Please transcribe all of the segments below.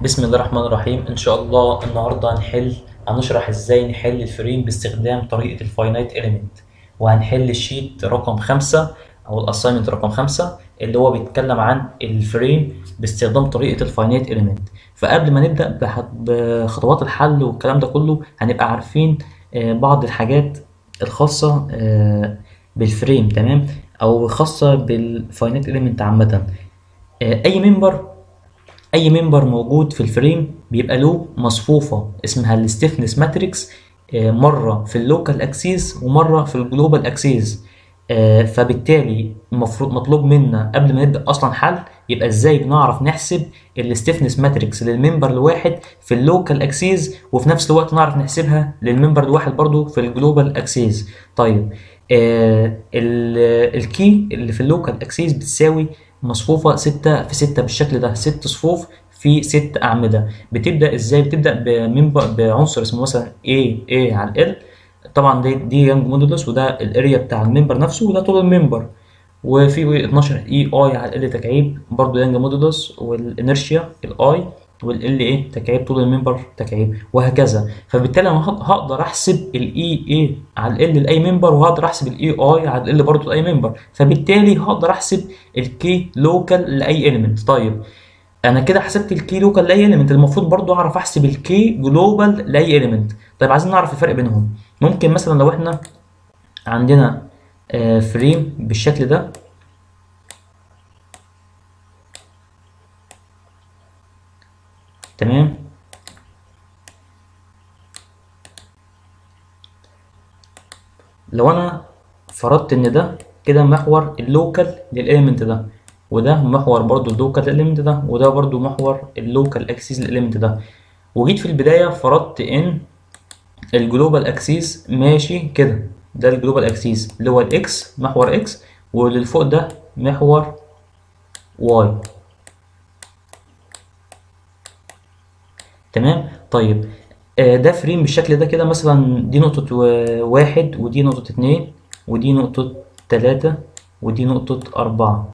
بسم الله الرحمن الرحيم ان شاء الله النهارده هنحل هنشرح ازاي نحل الفريم باستخدام طريقه الفاينايت اليمنت وهنحل الشيت رقم خمسة او الاساينمنت رقم خمسة اللي هو بيتكلم عن الفريم باستخدام طريقه الفاينايت اليمنت فقبل ما نبدا بح- بخطوات الحل والكلام ده كله هنبقى عارفين آه، بعض الحاجات الخاصه آه، بالفريم تمام او خاصه بالفاينايت اليمنت عامه آه، اي ممبر اي ممبر موجود في الفريم بيبقى له مصفوفه اسمها الستيفنس ماتريكس مره في اللوكال اكسيس ومره في الجلوبال اكسيس فبالتالي المفروض مطلوب منا قبل ما نبدا اصلا حل يبقى ازاي بنعرف نحسب الستيفنس ماتريكس للممبر الواحد في اللوكال اكسيس وفي نفس الوقت نعرف نحسبها للممبر الواحد برضو في الجلوبال اكسيس طيب آه الكي اللي في اللوكال اكسيس بتساوي مصفوفة ستة في ستة بالشكل ده ست صفوف في ست أعمدة بتبدأ إزاي؟ بتبدأ بمنبر بعنصر اسمه مثلا A A على ال طبعا دي دي يانج مودولوس وده الاريا بتاع المنبر نفسه وده طول المنبر وفي 12 اي اي على ال تكعيب برضه يانج مودولوس والانرشيا الاي والال ايه تكعيب طول المنبر تكعيب وهكذا فبالتالي انا هق- هقدر احسب الاي اي على ال لاي منبر وهقدر احسب الاي اي على ال برضه لاي منبر فبالتالي هقدر احسب الكي لوكال لاي اليمنت طيب انا كده حسبت الكي لوكال لاي اليمنت المفروض برضو اعرف احسب الكي جلوبال لاي اليمنت طيب عايزين نعرف الفرق بينهم ممكن مثلا لو احنا عندنا آه، فريم بالشكل ده تمام لو انا فرضت ان ده كده محور اللوكال للاليمنت ده وده محور برضو اللوكال للاليمنت ده وده برضو محور اللوكال اكسيس للاليمنت ده وجيت في البدايه فرضت ان الجلوبال اكسيس ماشي كده ده الجلوبال اكسيس اللي هو الاكس محور اكس واللي فوق ده محور واي تمام طيب آه، ده فريم بالشكل ده كده مثلا دي نقطة و- واحد ودي نقطة اتنين ودي نقطة تلاتة ودي نقطة أربعة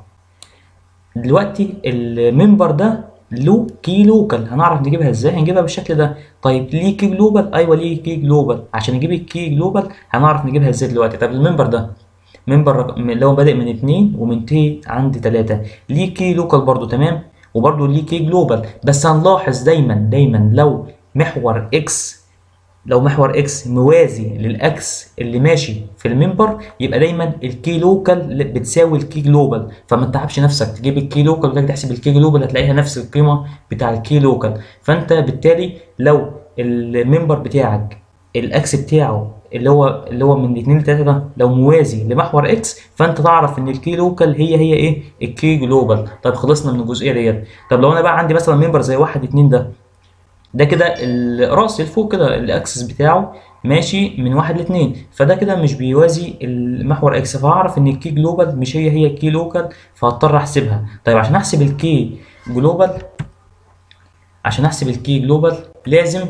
دلوقتي الممبر ده له كي لوكال هنعرف نجيبها ازاي هنجيبها بالشكل ده طيب ليه كي جلوبال ايوه ليه كي جلوبال عشان نجيب الكي جلوبال هنعرف نجيبها ازاي دلوقتي طب الممبر ده ممبر رقم- اللي هو بادئ من اتنين ومنتهي عند تلاتة ليه كي لوكال برضو تمام وبرضو ليه كي جلوبال بس هنلاحظ دايما دايما لو محور اكس لو محور اكس موازي للاكس اللي ماشي في المنبر يبقى دايما الكي لوكال بتساوي الكي جلوبال فما تتعبش نفسك تجيب الكي لوكال وتيجي تحسب الكي جلوبال هتلاقيها نفس القيمه بتاع الكي لوكال فانت بالتالي لو المنبر بتاعك الاكس بتاعه اللي هو اللي هو من 2 ل 3 ده لو موازي لمحور اكس فانت تعرف ان الكي لوكال هي هي ايه الكي جلوبال طب خلصنا من الجزئيه ديت طب لو انا بقى عندي مثلا منبر زي 1 2 ده ده كده الراس اللي فوق كده الاكسس بتاعه ماشي من واحد لاتنين فده كده مش بيوازي المحور اكس فهعرف ان الكي جلوبال مش هي هي الكي لوكال فهضطر احسبها طيب عشان احسب الكي جلوبال عشان احسب الكي جلوبال لازم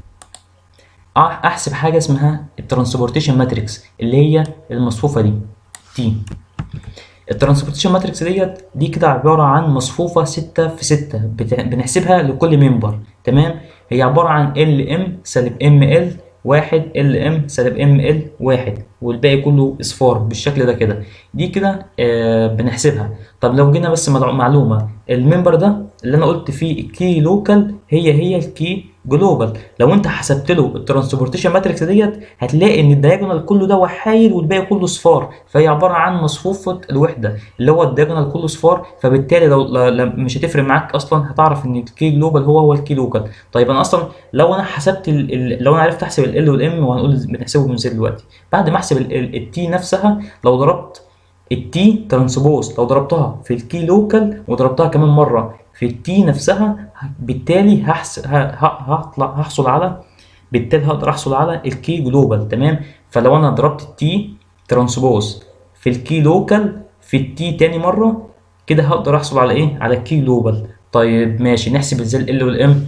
أح- احسب حاجه اسمها الترانسبورتيشن ماتريكس اللي هي المصفوفه دي تي الترانسبورتيشن ماتريكس ديت دي كده عبارة عن مصفوفة ستة في ستة بت- بنحسبها لكل ممبر تمام هي عبارة عن ال ام سالب ام ال واحد ال ام سالب ام ال واحد والباقي كله اصفار بالشكل ده كده دي كده آه بنحسبها طب لو جينا بس مع- معلومة الممبر ده اللي انا قلت فيه الكي لوكال هي هي الكي جلوبال لو انت حسبت له الترانسبورتيشن ماتريكس ديت هتلاقي ان الدايجونال كله ده وحايد والباقي كله صفار فهي عباره عن مصفوفه الوحده اللي هو الدايجونال كله صفار فبالتالي لو ل- ل- مش هتفرق معاك اصلا هتعرف ان الكي جلوبال هو هو الكي لوكال طيب انا اصلا لو انا حسبت ال ال لو انا عرفت احسب ال والام وهنقول بنحسبهم ازاي دلوقتي بعد ما احسب التي نفسها لو ضربت التي ترانسبوز لو ضربتها في الكي لوكال وضربتها كمان مره في التي نفسها بالتالي هحس ه- ه- هطلع هحصل على بالتالي هقدر احصل على الكي جلوبال تمام فلو انا ضربت التي ترانسبوز في الكي لوكال في التي تاني مره كده هقدر احصل على ايه على الكي جلوبال طيب ماشي نحسب ازاي ال والام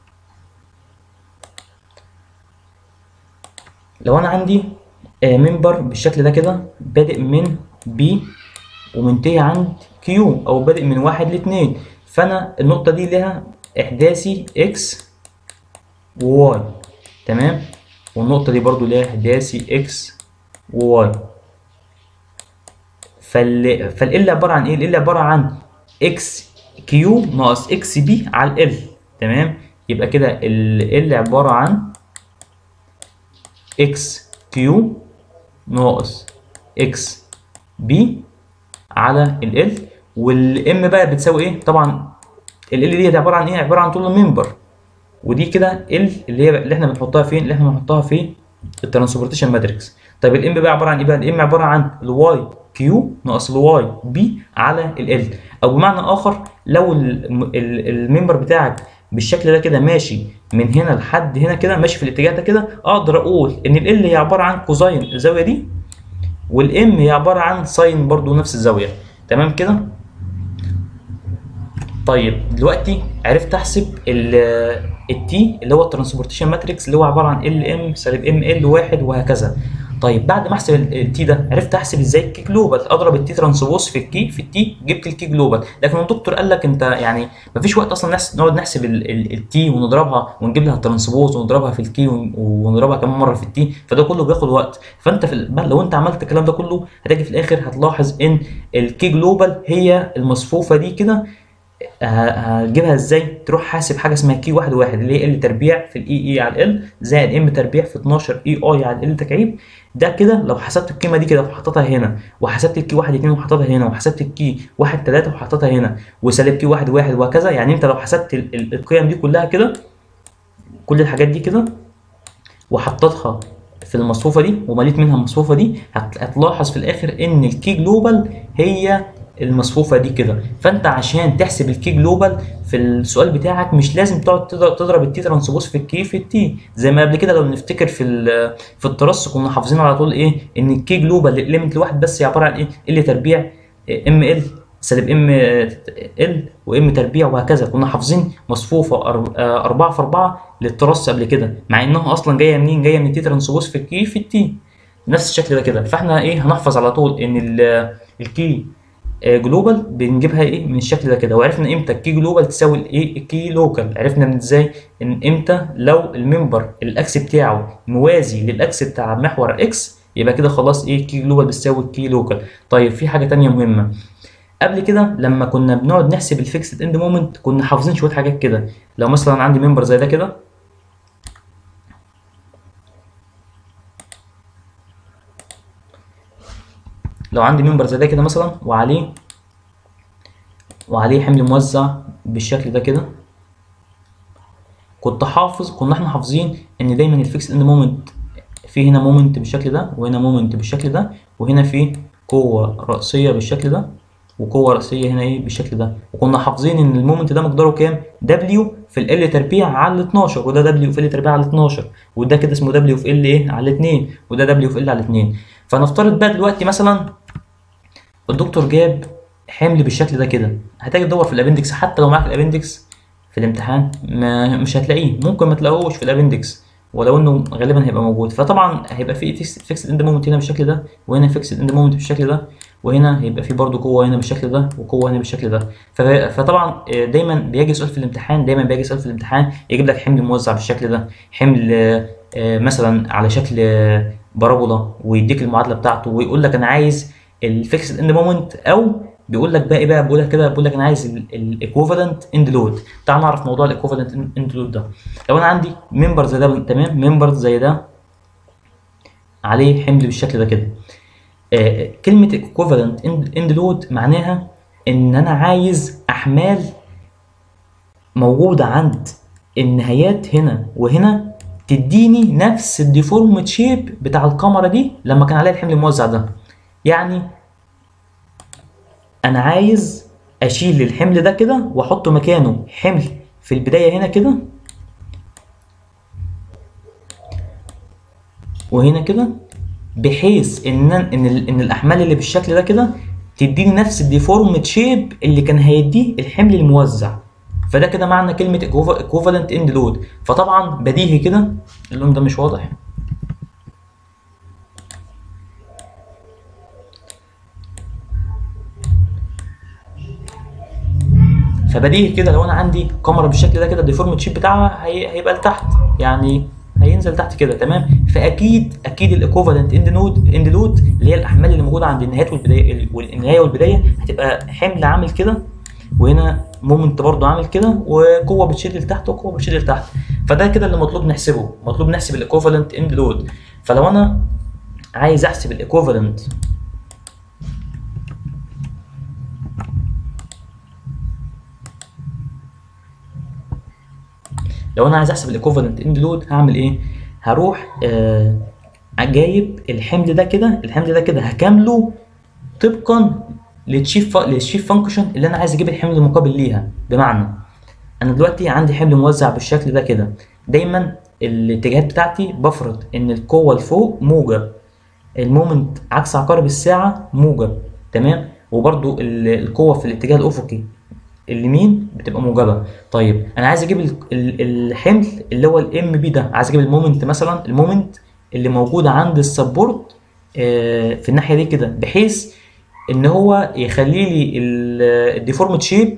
لو انا عندي منبر بالشكل ده كده بادئ من بي ومنتهي عند كيو او بادئ من واحد لاتنين فانا النقطه دي لها احداثي اكس وواي تمام والنقطة دي برضو ليها احداثي اكس وواي فال فال عبارة عن ايه؟ ال عبارة عن اكس كيو ناقص اكس بي على ال تمام يبقى كده ال عبارة عن اكس كيو ناقص اكس بي على ال ال والام بقى بتساوي ايه؟ طبعا ال ال دي عبارة عن ايه؟ عبارة عن طول المنبر ودي كده ال اللي هي اللي احنا بنحطها فين؟ اللي احنا بنحطها في الترانسبورتيشن ماتريكس طيب الام بقى عبارة عن ايه بقى؟ الام عبارة عن الواي كيو ناقص الواي بي على ال ال او بمعنى اخر لو الممبر بتاعك بالشكل ده كده ماشي من هنا لحد هنا كده ماشي في الاتجاه ده كده اقدر اقول ان ال هي عباره عن كوزاين الزاويه دي والام هي عباره عن ساين برضو نفس الزاويه تمام كده طيب دلوقتي عرفت احسب التي اللي هو الترانسبورتيشن ماتريكس اللي هو عباره عن ال ام سالب ام ال واحد وهكذا طيب بعد ما احسب التي ده عرفت احسب ازاي الكي جلوبال اضرب التي ترانسبوز في الكي في التي جبت الكي جلوبال لكن الدكتور قال لك انت يعني مفيش وقت اصلا نحس نقعد نحسب التي ونضربها ونجيب لها الترانسبوز ونضربها في الكي ونضربها كمان مره في التي فده كله بياخد وقت فانت في لو انت عملت الكلام ده كله هتيجي في الاخر هتلاحظ ان الكي جلوبال هي المصفوفه دي كده هتجيبها ازاي؟ تروح حاسب حاجه اسمها كي واحد واحد اللي هي ال تربيع في الاي اي على ال زائد ام تربيع في 12 اي اي على ال تكعيب ده كده لو حسبت القيمه دي كده وحطيتها هنا وحسبت الكي واحد اتنين وحطيتها هنا وحسبت الكي واحد تلاته وحطيتها هنا وسالب كي واحد واحد وهكذا يعني انت لو حسبت القيم دي كلها كده كل الحاجات دي كده وحطيتها في المصفوفه دي ومليت منها المصفوفه دي هتلاحظ في الاخر ان الكي جلوبال هي المصفوفه دي كده فانت عشان تحسب الكي جلوبال في السؤال بتاعك مش لازم تقعد تضرب التي ترانسبوز في الكي في التي زي ما قبل كده لو نفتكر في في الترص كنا حافظين على طول ايه ان الكي جلوبال للاليمنت الواحد بس هي عباره عن ايه ال تربيع ام ال سالب ام ال وام تربيع وهكذا كنا حافظين مصفوفه 4 في 4 للترص قبل كده مع انها اصلا جايه منين جايه من التي ترانسبوز في الكي في التي نفس الشكل ده كده فاحنا ايه هنحفظ على طول ان الكي جلوبال بنجيبها ايه من الشكل ده كده وعرفنا امتى الكي جلوبال تساوي الايه الكي لوكال عرفنا من ازاي ان امتى لو الممبر الاكس بتاعه موازي للاكس بتاع محور اكس يبقى كده خلاص ايه كي جلوبال بتساوي الكي لوكال طيب في حاجه تانية مهمه قبل كده لما كنا بنقعد نحسب الفيكسد اند مومنت كنا حافظين شويه حاجات كده لو مثلا عندي ممبر زي ده كده لو عندي ممبر زي ده كده مثلا وعليه وعليه حمل موزع بالشكل ده كده كنت حافظ كنا احنا حافظين ان دايما الفيكس اند مومنت في هنا مومنت بالشكل ده وهنا مومنت بالشكل ده وهنا في قوة رأسية بالشكل ده وقوة رأسية هنا ايه بالشكل ده وكنا حافظين ان المومنت ده مقداره كام؟ دبليو في ال تربيع على 12 وده دبليو في ال تربيع على 12 وده كده اسمه دبليو في ال ايه على 2 وده دبليو في ال على 2 فنفترض بقى دلوقتي مثلا الدكتور جاب حمل بالشكل ده كده هتيجي تدور في الابندكس حتى لو معاك الابندكس في الامتحان ما مش هتلاقيه ممكن ما تلاقوش في الابندكس ولو انه غالبا هيبقى موجود فطبعا هيبقى في فيكسد اند مومنت هنا بالشكل ده وهنا فيكسد اند مومنت بالشكل ده وهنا هيبقى في برضه قوه هنا بالشكل ده وقوه هنا بالشكل ده فطبعا دايما بيجي سؤال في الامتحان دايما بيجي سؤال في الامتحان يجيب لك حمل موزع بالشكل ده حمل مثلا على شكل بارابولا ويديك المعادله بتاعته ويقول لك انا عايز الفيكسد اند مومنت او بيقول لك بقى ايه بقى بيقول لك كده بيقول لك انا عايز الايكوفالنت اند لود تعال نعرف موضوع الايكوفالنت اند لود ده لو انا عندي ممبر زي ده تمام ممبر زي ده عليه حمل بالشكل ده كده آه كلمه ايكوفالنت اند لود معناها ان انا عايز احمال موجوده عند النهايات هنا وهنا تديني نفس الديفورمت شيب بتاع الكاميرا دي لما كان عليها الحمل الموزع ده يعني انا عايز اشيل الحمل ده كده واحط مكانه حمل في البدايه هنا كده وهنا كده بحيث ان ان ان الاحمال اللي بالشكل ده كده تديني نفس الديفورمت شيب اللي كان هيديه الحمل الموزع فده كده معنى كلمه ايكوفالنت اند لود فطبعا بديهي كده اللون ده مش واضح فبديهي كده لو انا عندي كاميرا بالشكل ده كده الديفورمد شيب بتاعها هي... هيبقى لتحت يعني هينزل تحت كده تمام فاكيد اكيد الايكوفالنت اند نود اند لود اللي هي الاحمال اللي موجوده عند النهايات والبدايه والنهايه والبدايه هتبقى حمل عامل كده وهنا مومنت برضو عامل كده وقوه بتشيل لتحت وقوه بتشيل لتحت فده كده اللي مطلوب نحسبه مطلوب نحسب الايكوفالنت اند لود فلو انا عايز احسب الايكوفالنت لو انا عايز احسب الايكوفالنت اند لود هعمل ايه هروح آه جايب الحمل ده كده الحمل ده كده هكامله طبقا للشيف للشيف فانكشن اللي انا عايز اجيب الحمل المقابل ليها بمعنى انا دلوقتي عندي حمل موزع بالشكل ده كده دايما الاتجاهات بتاعتي بفرض ان القوه لفوق موجب المومنت عكس عقارب الساعه موجب تمام وبرده القوه في الاتجاه الافقي اليمين بتبقى موجبه طيب انا عايز اجيب الحمل اللي هو الام بي ده عايز اجيب المومنت مثلا المومنت اللي موجود عند السبورت في الناحيه دي كده بحيث ان هو يخلي لي الديفورمد شيب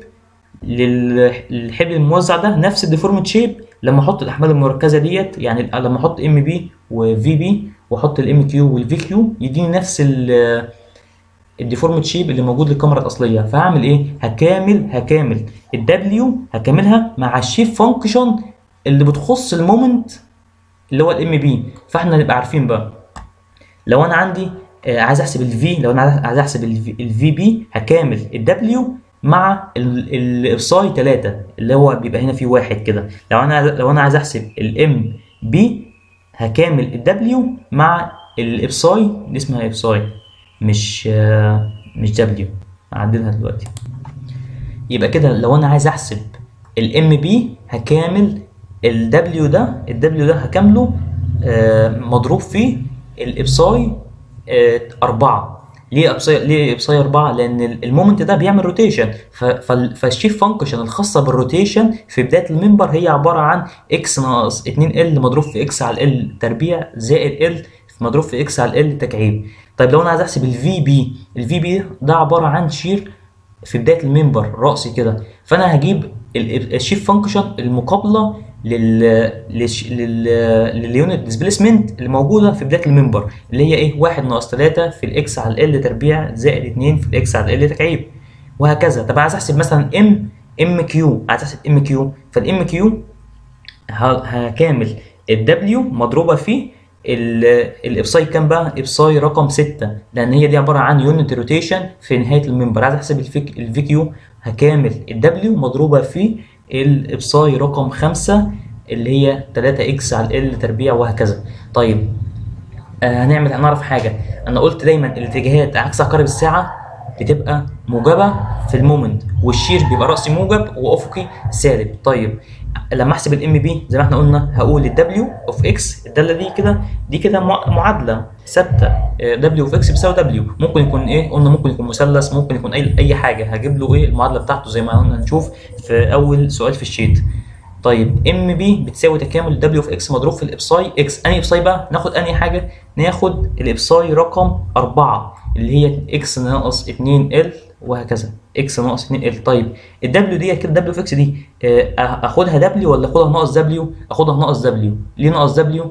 للحبل الموزع ده نفس الديفورمد شيب لما احط الاحمال المركزه ديت يعني لما احط ام بي وفي بي واحط الام كيو والفي كيو يديني نفس الديفورمد شيب اللي موجود للكاميرا الاصليه فهعمل ايه هكامل هكامل الدبليو هكاملها مع الشيب فانكشن اللي بتخص المومنت اللي هو الام بي فاحنا نبقى عارفين بقى لو انا عندي آه عايز احسب الفي لو انا عايز احسب الفي بي هكامل الدبليو مع الابساي 3 اللي هو بيبقى هنا فيه واحد كده لو انا لو انا عايز احسب الام بي هكامل الدبليو مع الابساي اللي اسمها ابساي مش آه مش دبليو هعدلها دلوقتي يبقى كده لو انا عايز احسب الام بي هكامل الدبليو ده الدبليو ده هكامله آه مضروب في الابساي آه أربعة ليه ابساي ليه ابساي أربعة؟ لأن المومنت ده بيعمل روتيشن فالشيف فانكشن الخاصة بالروتيشن في بداية المنبر هي عبارة عن اكس ناقص 2 ال مضروب في اكس على ال تربيع زائد ال مضروب في اكس على ال تكعيب طيب لو انا عايز احسب الفي بي الفي بي ده عبارة عن شير في بداية المنبر رأسي كده فأنا هجيب الشيف فانكشن المقابلة لل لل لليونت ديسبيسمنت اللي موجوده في بدايه المنبر اللي هي ايه 1 ناقص 3 في الاكس على ال تربيع زائد 2 في الاكس على ال تكعيب وهكذا طب عايز احسب مثلا ام ام كيو عايز احسب ام كيو فالام كيو هكامل الدبليو مضروبه في الابساي كام بقى؟ ابساي رقم 6 لان هي دي عباره عن يونت روتيشن في نهايه المنبر عايز احسب الفي كيو هكامل الدبليو مضروبه في الابساي رقم 5 اللي هي 3 اكس على ال تربيع وهكذا طيب آه هنعمل هنعرف حاجه انا قلت دايما الاتجاهات عكس عقارب الساعه بتبقى موجبه في المومنت والشير بيبقى راسي موجب وافقي سالب طيب لما احسب الام بي زي ما احنا قلنا هقول الدبليو اوف اكس الداله دي كده دي كده معادله ثابته دبليو اوف اكس بيساوي دبليو ممكن يكون ايه قلنا ممكن يكون مثلث ممكن يكون اي اي حاجه هجيب له ايه المعادله بتاعته زي ما قلنا هنشوف في اول سؤال في الشيت طيب ام بي بتساوي تكامل دبليو اوف اكس مضروب في الابساي اكس انهي ابساي بقى ناخد انهي حاجه ناخد الابساي رقم 4 اللي هي اكس ناقص 2 ال وهكذا اكس ناقص 2 ال طيب الدبليو دي كده دبليو في اكس دي اخدها دبليو ولا اخدها ناقص دبليو اخدها ناقص دبليو ليه ناقص دبليو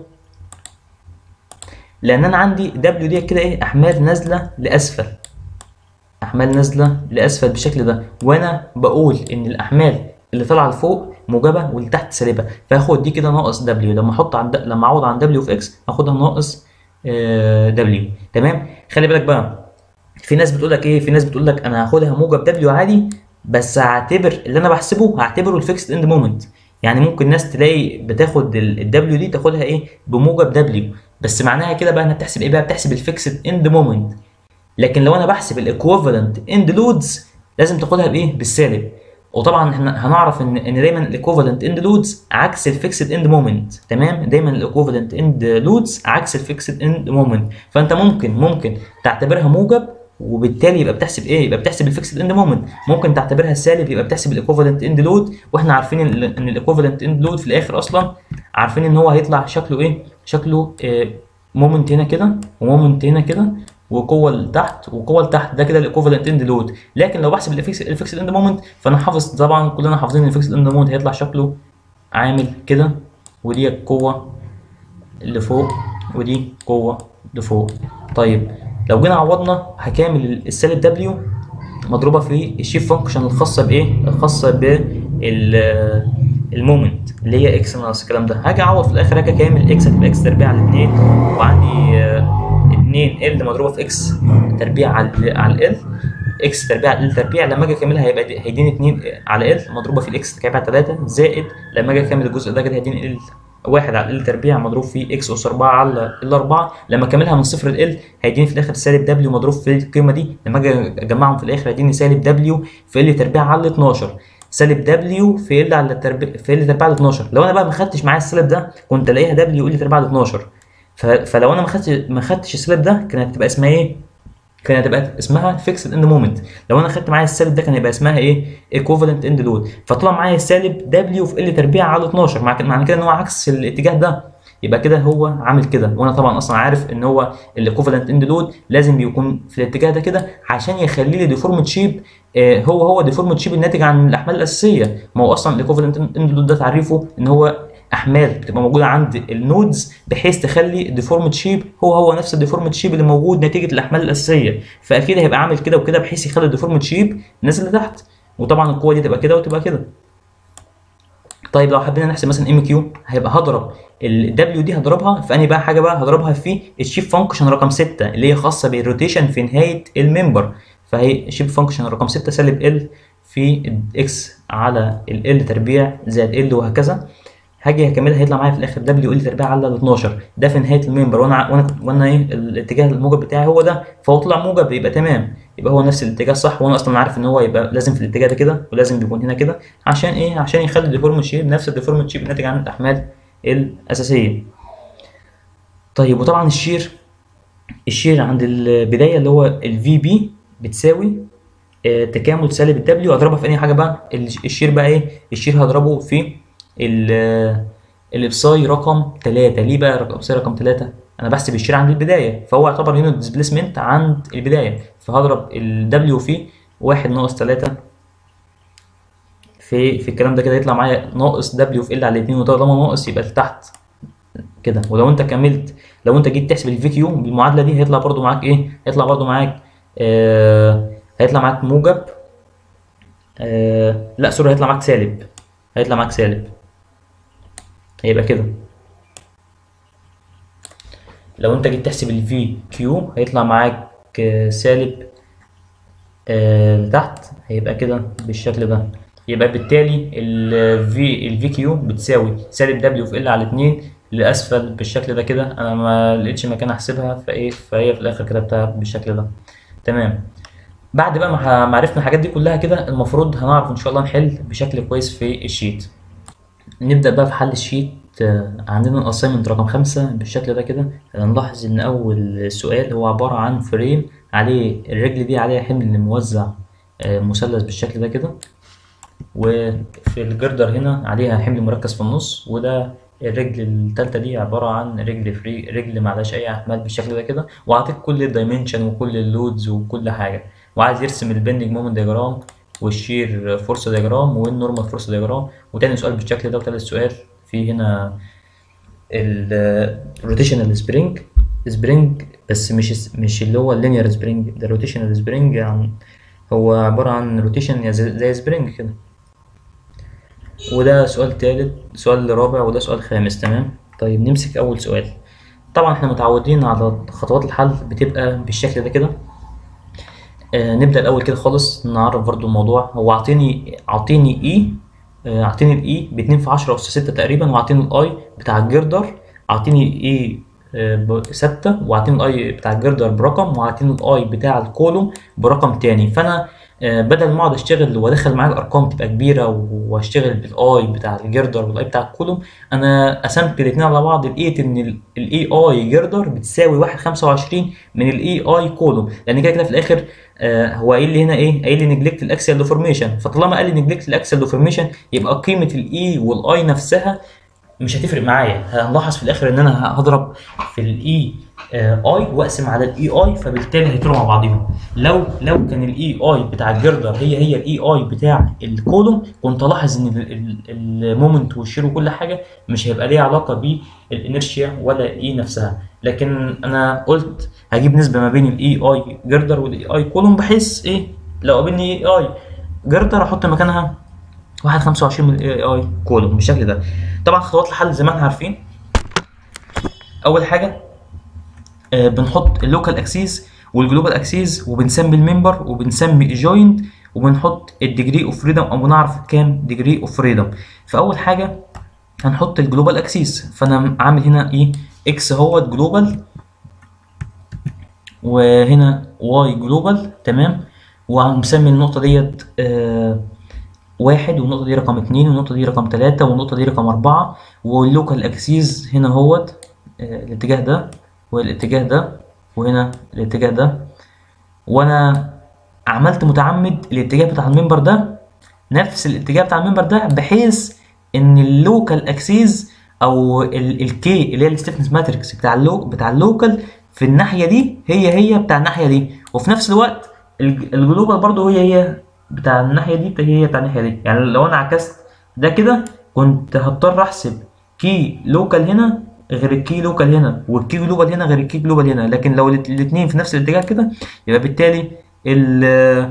لان انا عندي دبليو دي كده ايه احمال نازله لاسفل احمال نازله لاسفل بالشكل ده وانا بقول ان الاحمال اللي طالعه لفوق موجبه واللي تحت سالبه فاخد دي كده ناقص دبليو لما احط عند لما اعوض عن دبليو في اكس اخدها ناقص دبليو تمام خلي بالك بقى في ناس بتقول لك ايه في ناس بتقول لك انا هاخدها موجب دبليو عادي بس هعتبر اللي انا بحسبه هعتبره الفيكسد اند مومنت يعني ممكن ناس تلاقي بتاخد الدبليو دي تاخدها ايه بموجب دبليو بس معناها كده بقى انها بتحسب ايه بقى بتحسب الفيكسد اند مومنت لكن لو انا بحسب الايكوفالنت اند لودز لازم تاخدها بايه بالسالب وطبعا احنا هنعرف ان ان دايما الايكوفالنت اند لودز عكس الفيكسد اند مومنت تمام دايما الايكوفالنت اند لودز عكس الفيكسد اند مومنت فانت ممكن ممكن تعتبرها موجب وبالتالي يبقى بتحسب ايه يبقى بتحسب الفيكسد اند مومنت ممكن تعتبرها سالب يبقى بتحسب الايكوفالنت اند لود واحنا عارفين ان الايكوفالنت اند لود في الاخر اصلا عارفين ان هو هيطلع شكله ايه شكله إيه مومنت هنا كده ومومنت هنا كده وقوه لتحت وقوه لتحت ده كده الايكوفالنت اند لود لكن لو بحسب الفيكسد اند مومنت فانا حافظ طبعا كلنا حافظين ان الفيكسد اند مومنت هيطلع شكله عامل كده ودي القوه اللي فوق ودي قوه لفوق طيب لو جينا عوضنا هكامل السالب دبليو مضروبه في الشيف فانكشن الخاصه بايه الخاصه بال المومنت اللي هي اكس ناقص الكلام ده هاجي اعوض في الاخر هاجي كامل اكس هتبقى اكس تربيع على 2 وعندي 2 ال مضروبه في اكس تربيع على على ال اكس تربيع على ال تربيع لما اجي اكملها هيبقى هيديني 2 على ال مضروبه في الاكس تربيع على 3 زائد لما اجي اكمل الجزء ده كده هيديني ال واحد على ال تربيع مضروب في اكس اس 4 على ال 4 لما اكملها من صفر ل ال هيديني في الاخر سالب دبليو مضروب في القيمه دي لما اجي اجمعهم في الاخر هيديني سالب دبليو في ال تربيع على 12 سالب دبليو في ال على التربيع في ال تربيع على 12 لو انا بقى ما خدتش معايا السالب ده كنت الاقيها دبليو ال تربيع على 12 فلو انا ما خدتش ما خدتش السالب ده كانت هتبقى اسمها ايه؟ كانت هتبقى اسمها فيكسد اند مومنت لو انا خدت معايا السالب ده كان هيبقى اسمها ايه ايكوفالنت اند لود فطلع معايا السالب دبليو في ال تربيع على 12 معنى كده ان هو عكس الاتجاه ده يبقى كده هو عامل كده وانا طبعا اصلا عارف ان هو الايكوفالنت اند لود لازم يكون في الاتجاه ده كده عشان يخلي لي ديفورمد شيب آه هو هو ديفورمد شيب الناتج عن الاحمال الاساسيه ما هو اصلا الايكوفالنت اند لود ده تعريفه ان هو احمال بتبقى موجوده عند النودز بحيث تخلي الديفورمد شيب هو هو نفس الديفورمد شيب اللي موجود نتيجه الاحمال الاساسيه فاكيد هيبقى عامل كده وكده بحيث يخلي الديفورمد شيب نازل لتحت وطبعا القوه دي تبقى كده وتبقى كده طيب لو حبينا نحسب مثلا ام كيو هيبقى هضرب الدبليو دي هضربها في انهي بقى حاجه بقى هضربها في الشيب فانكشن رقم 6 اللي هي خاصه بالروتيشن في نهايه الممبر فهي الشيب فانكشن رقم 6 سالب ال في اكس على ال تربيع زائد ال وهكذا هاجي هكملها هيطلع معايا في الاخر دبليو ال تربيع على 12 ده في نهايه الممبر وانا وانا وانا ايه الاتجاه الموجب بتاعي هو ده فهو طلع موجب يبقى تمام يبقى هو نفس الاتجاه صح وانا اصلا عارف ان هو يبقى لازم في الاتجاه ده كده ولازم بيكون هنا كده عشان ايه عشان يخلي الديفورم شيب نفس الديفورم شيب الناتج عن الاحمال الاساسيه طيب وطبعا الشير الشير عند البدايه اللي هو الفي بي بتساوي آه تكامل سالب الدبليو اضربها في اي حاجه بقى الشير بقى ايه الشير هضربه في الابساي رقم 3 ليه بقى الابساي رقم 3 انا بحسب الشير عند البدايه فهو يعتبر يونت ديسبيسمنت عند البدايه فهضرب الدبليو في 1 ناقص 3 في في الكلام ده كده يطلع معايا ناقص دبليو في ال على 2 وطالما ناقص يبقى لتحت كده ولو انت كملت لو انت جيت تحسب الفي كيو بالمعادله دي هيطلع برضو معاك ايه هيطلع برضو معاك آه هيطلع معاك موجب آه لا سوري هيطلع معاك سالب هيطلع معاك سالب هيبقى كده لو انت جيت تحسب الفي كيو هيطلع معاك سالب آه تحت هيبقى كده بالشكل ده يبقى بالتالي الفي الفي كيو بتساوي سالب دبليو في ال على 2 لاسفل بالشكل ده كده انا ما لقيتش مكان احسبها فايه فهي في الاخر كتبتها بالشكل ده تمام بعد بقى ما عرفنا الحاجات دي كلها كده المفروض هنعرف ان شاء الله نحل بشكل كويس في الشيت نبدا بقى في حل الشيت عندنا الاساينمنت رقم خمسة بالشكل ده كده هنلاحظ ان اول سؤال هو عبارة عن فريم عليه الرجل دي عليها حمل موزع مثلث بالشكل ده كده وفي الجردر هنا عليها حمل مركز في النص وده الرجل التالتة دي عبارة عن رجل فري رجل معلهاش أي أحمال بالشكل ده كده وعطيك كل الدايمنشن وكل اللودز وكل حاجة وعايز يرسم البندنج مومنت دياجرام والشير فورس دياجرام والنورمال فورس دياجرام وتاني سؤال بالشكل ده وتالت سؤال في هنا الروتيشنال سبرينج سبرينج بس مش مش اللي هو اللينير سبرينج ده روتيشنال سبرينج يعني هو عبارة عن روتيشن زي سبرينج كده وده سؤال تالت سؤال رابع وده سؤال خامس تمام طيب نمسك أول سؤال طبعا احنا متعودين على خطوات الحل بتبقى بالشكل ده كده آه نبدأ الأول كده خالص نعرف برضو الموضوع هو عطيني عطيني اي آه عطيني الاي باتنين في عشرة أس ستة تقريبا وعطيني الاي بتاع الجردر عطيني اي ستة وعطيني الاي بتاع الجردر برقم وعطيني الاي بتاع الكولوم برقم تاني فانا بدل ما اقعد اشتغل وادخل معايا الارقام تبقى كبيره واشتغل بالاي بتاع الجردر والاي بتاع الكولوم انا قسمت الاثنين على بعض لقيت ان الاي اي جردر بتساوي واحد خمسة وعشرين من الاي اي كولوم لان كده كده في الاخر آه هو قايل لي هنا ايه قايل لي نجلكت الاكسل ديفورميشن فطالما قال لي نجلكت الاكسل ديفورميشن يبقى قيمه الاي والاي نفسها مش هتفرق معايا هنلاحظ في الاخر ان انا هضرب في الاي اي واقسم على الاي اي فبالتالي هيطيروا مع بعضهم لو لو كان الاي اي بتاع الجردر هي هي الاي اي بتاع الكولوم كنت الاحظ ان المومنت والشير وكل حاجه مش هيبقى ليها علاقه بالانرشيا ولا الاي نفسها لكن انا قلت هجيب نسبه ما بين الاي اي جردر والاي اي كولوم بحيث ايه لو قابلني اي اي جردر احط مكانها 1.25 من الاي اي كولوم بالشكل ده طبعا خطوات الحل زي ما احنا عارفين اول حاجه آه بنحط اللوكال اكسيس والجلوبال اكسيس وبنسمي الممبر وبنسمي جوينت وبنحط الديجري اوف فريدم او بنعرف كام ديجري اوف فريدم فاول حاجه هنحط الجلوبال اكسيس فانا عامل هنا ايه اكس هو جلوبال وهنا واي جلوبال تمام وهنسمي النقطه ديت آه واحد والنقطة دي رقم اتنين والنقطة دي رقم تلاتة والنقطة دي رقم أربعة واللوكال أكسيز هنا هوت آه الاتجاه ده والاتجاه ده وهنا الاتجاه ده وأنا عملت متعمد الاتجاه بتاع المنبر ده نفس الاتجاه بتاع المنبر ده بحيث إن اللوكال أكسيز أو الكي اللي هي الستيفنس ماتريكس بتاع اللو بتاع اللوكال في الناحية دي هي هي بتاع الناحية دي وفي نفس الوقت الجلوبال برضه هي هي بتاع الناحيه دي هي بتاع الناحيه دي يعني لو انا عكست ده كده كنت هضطر احسب كي لوكال هنا غير الكي لوكال هنا والكي جلوبال هنا غير الكي جلوبال هنا لكن لو الاثنين في نفس الاتجاه كده يبقى بالتالي ال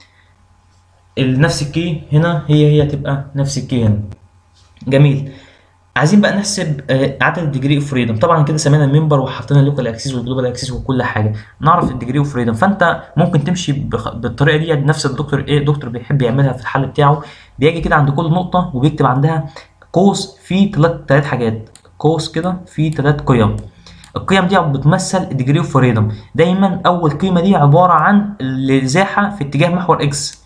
نفس الكي هنا هي هي تبقى نفس الكي هنا جميل عايزين بقى نحسب عدد الديجري اوف فريدم طبعا كده سمينا الممبر وحطينا اللوكال اكسيس والجلوبال اكسيس وكل حاجه نعرف الديجري اوف فريدم فانت ممكن تمشي بخ... بالطريقه دي نفس الدكتور ايه الدكتور بيحب يعملها في الحل بتاعه بيجي كده عند كل نقطه وبيكتب عندها قوس فيه ثلاث ثلاث حاجات قوس كده فيه ثلاث قيم القيم دي بتمثل الديجري اوف فريدم دايما اول قيمه دي عباره عن الازاحه في اتجاه محور اكس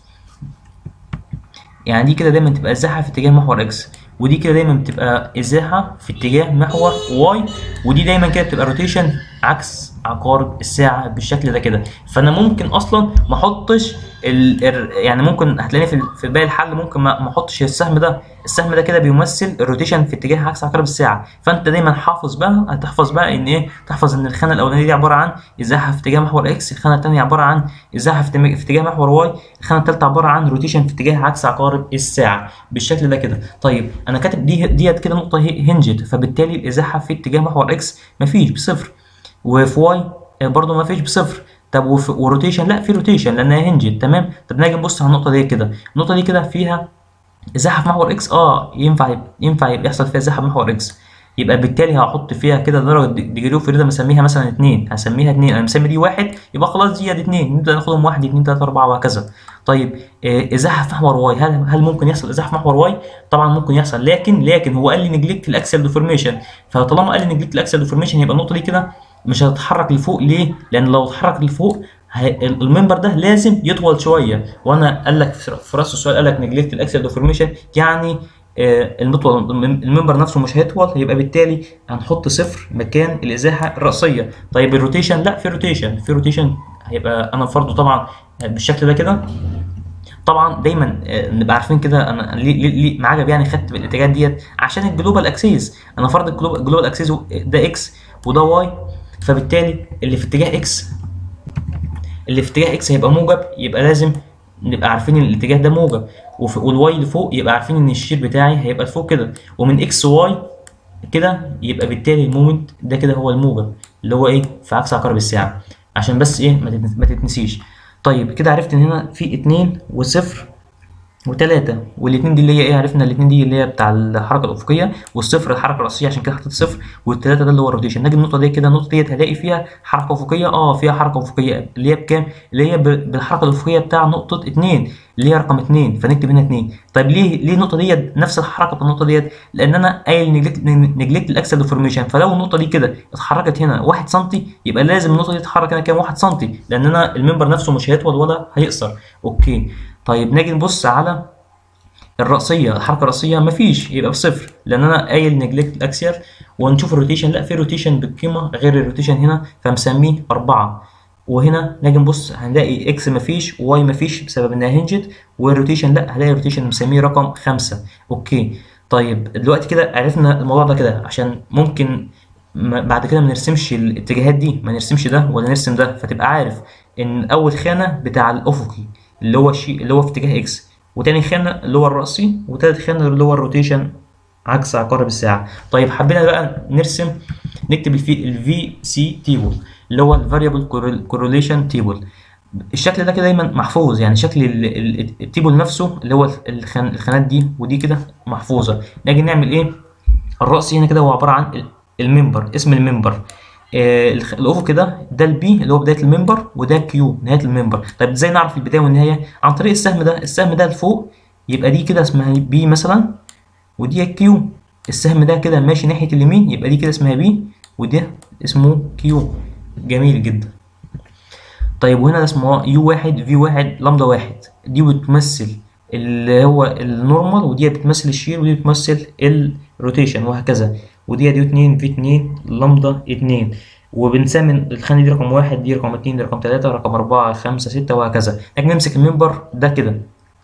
يعني دي كده دايما تبقى ازاحه في اتجاه محور اكس ودي كده دايما بتبقى ازاحه في اتجاه محور واي ودي دايما كده بتبقى روتيشن عكس عقارب الساعه بالشكل ده كده فانا ممكن اصلا ما احطش ال... يعني ممكن هتلاقيني في في باقي الحل ممكن ما احطش السهم ده السهم ده كده بيمثل الروتيشن في اتجاه عكس عقارب الساعه فانت دايما حافظ بقى هتحفظ بقى ان ايه تحفظ ان الخانه الاولانيه دي عباره عن ازاحه في اتجاه محور اكس الخانه الثانيه عباره عن ازاحه في, في اتجاه محور واي الخانه الثالثه عباره عن روتيشن في اتجاه عكس عقارب الساعه بالشكل ده كده طيب انا كاتب دي ديت كده نقطه هنجد فبالتالي الازاحه في اتجاه محور اكس مفيش بصفر وفي واي برضه مفيش بصفر طب وفي وروتيشن لا في روتيشن لانها هنجد تمام طب نيجي نبص على النقطه دي كده النقطه دي كده فيها ازاحه في محور اكس اه ينفع ينفع يحصل فيها ازاحه في محور اكس يبقى بالتالي هحط فيها كده درجه ديجري اوف فريدم اسميها مثلا 2 هسميها 2 انا مسمي دي واحد يبقى خلاص دي 2 نبدا ناخدهم 1 2 3 4 وهكذا طيب آه ازاحه في محور واي هل هل ممكن يحصل ازاحه في محور واي طبعا ممكن يحصل لكن لكن هو قال لي نجلكت الاكسل ديفورميشن فطالما قال لي نجلكت الاكسل ديفورميشن يبقى النقطه دي كده مش هتتحرك لفوق ليه لان لو اتحرك لفوق الممبر ده لازم يطول شويه وانا قال لك في راس السؤال قال لك نجلكت الاكسل ديفورميشن يعني المطول الممبر نفسه مش هيطول هيبقى بالتالي هنحط صفر مكان الازاحه الراسيه طيب الروتيشن لا في روتيشن في روتيشن هيبقى انا فرضه طبعا بالشكل ده كده طبعا دايما نبقى عارفين كده انا ليه ليه ليه معجب يعني خدت بالاتجاهات ديت عشان الجلوبال اكسيس انا فرض الجلوبال اكسيس ده اكس وده واي فبالتالي اللي في اتجاه اكس اللي في اتجاه اكس هيبقى موجب يبقى لازم نبقى عارفين ان الاتجاه ده موجب والواي اللي فوق يبقى عارفين ان الشير بتاعي هيبقى لفوق كده ومن اكس واي كده يبقى بالتالي المومنت ده كده هو الموجب اللي هو ايه في عكس عقارب الساعه عشان بس ايه ما تتنسيش طيب كده عرفت ان هنا في اتنين وصفر وتلاتة والاتنين دي اللي هي ايه عرفنا الاتنين دي اللي هي بتاع الحركة الأفقية والصفر الحركة الرأسية عشان كده حطيت صفر والتلاتة ده اللي هو الروتيشن نجي النقطة دي كده النقطة ديت هلاقي فيها حركة أفقية اه فيها حركة أفقية اللي هي بكام؟ اللي هي بالحركة الأفقية بتاع نقطة اتنين اللي هي رقم اتنين فنكتب هنا اتنين طيب ليه ليه النقطة ديت نفس الحركة بتاع النقطة ديت؟ لأن أنا قايل نجلكت نجلكت الأكسل ديفورميشن فلو النقطة دي كده اتحركت هنا 1 سم يبقى لازم النقطة دي تتحرك هنا كام 1 سم لأن أنا الممبر نفسه مش هيطول ولا هيقصر أوكي طيب نيجي نبص على الرأسية الحركة الرأسية مفيش يبقى بصفر لأن أنا قايل نجلكت الأكسير ونشوف الروتيشن لا في روتيشن بالقيمة غير الروتيشن هنا فمسميه أربعة وهنا نيجي نبص هنلاقي اكس مفيش واي مفيش بسبب انها هنجت والروتيشن لا هلاقي الروتيشن مسميه رقم خمسة اوكي طيب دلوقتي كده عرفنا الموضوع ده كده عشان ممكن ما- بعد كده ما نرسمش الاتجاهات دي ما نرسمش ده ولا نرسم ده فتبقى عارف ان اول خانه بتاع الافقي اللي هو الشيء اللي هو في اتجاه اكس وتاني خانه اللي هو الرأسي وتالت خانه اللي هو الروتيشن عكس عقارب الساعه طيب حبينا بقى نرسم نكتب الفي الفي سي تيبل اللي هو الفاريبل كورليشن تيبل الشكل ده كده دايما محفوظ يعني شكل ال- ال- التيبل نفسه اللي هو الخان الخانات دي ودي كده محفوظه نيجي نعمل ايه الرأسي هنا كده هو عباره عن ال- الممبر اسم الممبر آه الخ- الافق كده ده البي اللي هو بدايه الممبر وده كيو نهايه الممبر طيب ازاي نعرف البدايه والنهايه عن طريق السهم ده السهم ده لفوق يبقى دي كده اسمها بي مثلا ودي كيو السهم ده كده ماشي ناحيه اليمين يبقى دي كده اسمها بي وده اسمه كيو جميل جدا طيب وهنا ده اسمه يو واحد في واحد لامدا واحد دي بتمثل اللي هو النورمال ودي بتمثل الشير ودي بتمثل الروتيشن وهكذا ودي دي اتنين في اتنين لامدا اتنين وبنسمي الخانة دي رقم واحد دي رقم اتنين دي رقم تلاتة رقم أربعة خمسة ستة وهكذا لكن نمسك المنبر ده كده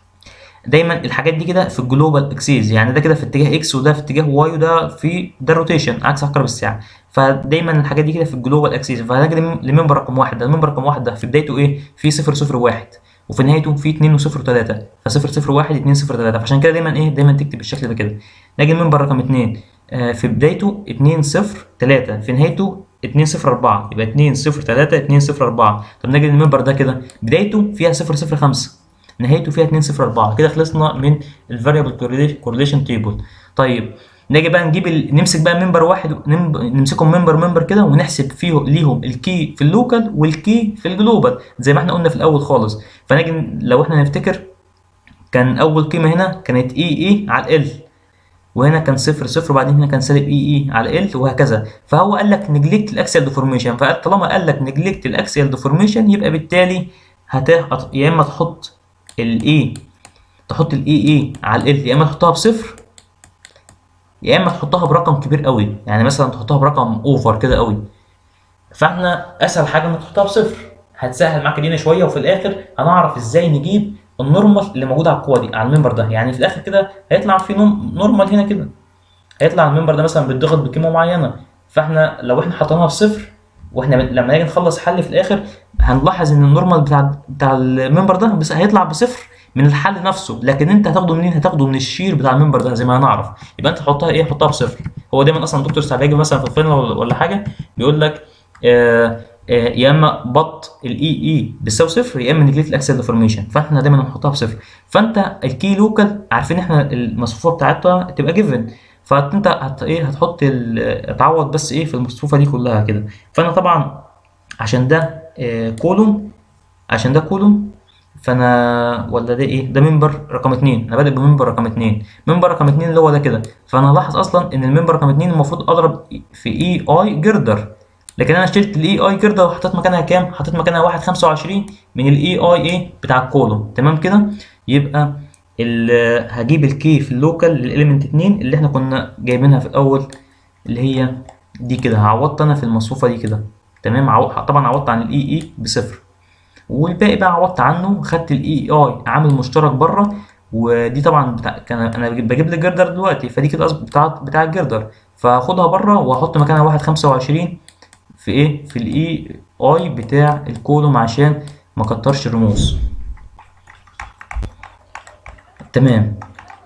دايما الحاجات دي كده في الجلوبال اكسيز يعني ده كده في اتجاه اكس وده في اتجاه واي وده في ده الروتيشن عكس عقرب الساعه فدايما الحاجات دي كده في الجلوبال اكسيز فده كده المنبر رقم واحد ده المنبر رقم واحد ده في بدايته ايه في 0 0 1 وفي نهايته في 2 و0 3 ف 0 0 1 2 0 3 فعشان كده دايما ايه دايما تكتب بالشكل ده كده نيجي المنبر رقم 2 آه في بدايته 2 0 3 في نهايته 2 0 4 يبقى 2 0 3 2 0 4 طب نيجي المنبر ده كده بدايته فيها 0 0 5 نهايته فيها 2 0 4 كده خلصنا من الفاريبل كورليشن تيبل طيب نيجي بقى نجيب ال... نمسك بقى منبر واحد نم... نمسكهم منبر منبر كده ونحسب فيه ليهم الكي في اللوكال والكي في الجلوبال زي ما احنا قلنا في الاول خالص فنيجي لو احنا نفتكر كان اول قيمه هنا كانت اي اي على ال وهنا كان صفر صفر وبعدين هنا كان سالب اي اي على ال وهكذا فهو قال لك نجلكت الاكسيال ديفورميشن فطالما قال لك نجلكت الاكسيال ديفورميشن يبقى بالتالي هت... يا اما تحط الاي تحط الاي اي على ال يا اما تحطها بصفر يا اما تحطها برقم كبير قوي يعني مثلا تحطها برقم اوفر كده قوي فاحنا اسهل حاجه انك تحطها بصفر هتسهل معاك الدنيا شويه وفي الاخر هنعرف ازاي نجيب النورمال اللي موجود على القوه دي على المنبر ده يعني في الاخر كده هيطلع في نورمال هنا كده هيطلع المنبر ده مثلا بيتضغط بقيمه معينه فاحنا لو احنا حطيناها بصفر واحنا لما نيجي نخلص حل في الاخر هنلاحظ ان النورمال بتاع بتاع المنبر ده بس هيطلع بصفر من الحل نفسه لكن انت هتاخده منين هتاخده من الشير بتاع المنبر ده زي ما هنعرف يبقى انت تحطها ايه حطها بصفر هو دايما اصلا دكتور ساعات بيجي مثلا في الفاينل ولا حاجه بيقول لك آه آه يا اما بط الاي اي بتساوي صفر يا اما نجليت الاكسل ديفورميشن فاحنا دايما هنحطها بصفر فانت الكي لوكال عارفين احنا المصفوفه بتاعتها تبقى جيفن فانت هت ايه هتحط تعوض بس ايه في المصفوفه دي كلها كده فانا طبعا عشان ده آه كولوم عشان ده كولوم فانا ولا ده ايه ده منبر رقم اتنين انا بادئ بمنبر رقم اتنين منبر رقم اتنين اللي هو ده كده فانا لاحظ اصلا ان المنبر رقم اتنين المفروض اضرب في اي اي جردر لكن انا شلت الاي اي جردر وحطيت مكانها كام حطيت مكانها واحد خمسة وعشرين من الاي اي ايه بتاع الكولوم تمام كده يبقى هجيب الكي في اللوكال للاليمنت اتنين اللي احنا كنا جايبينها في الاول اللي هي دي كده عوضت انا في المصفوفه دي كده تمام عو... طبعا عوضت عن الاي اي بصفر والباقي بقى عوضت عنه خدت الاي اي عامل مشترك بره ودي طبعا بتاع كان انا بجيب لي الجردر دلوقتي فدي كده بتاع بتاع الجردر فهاخدها بره واحط مكانها واحد خمسة وعشرين في ايه في الاي اي بتاع الكولوم عشان ما كترش الرموز تمام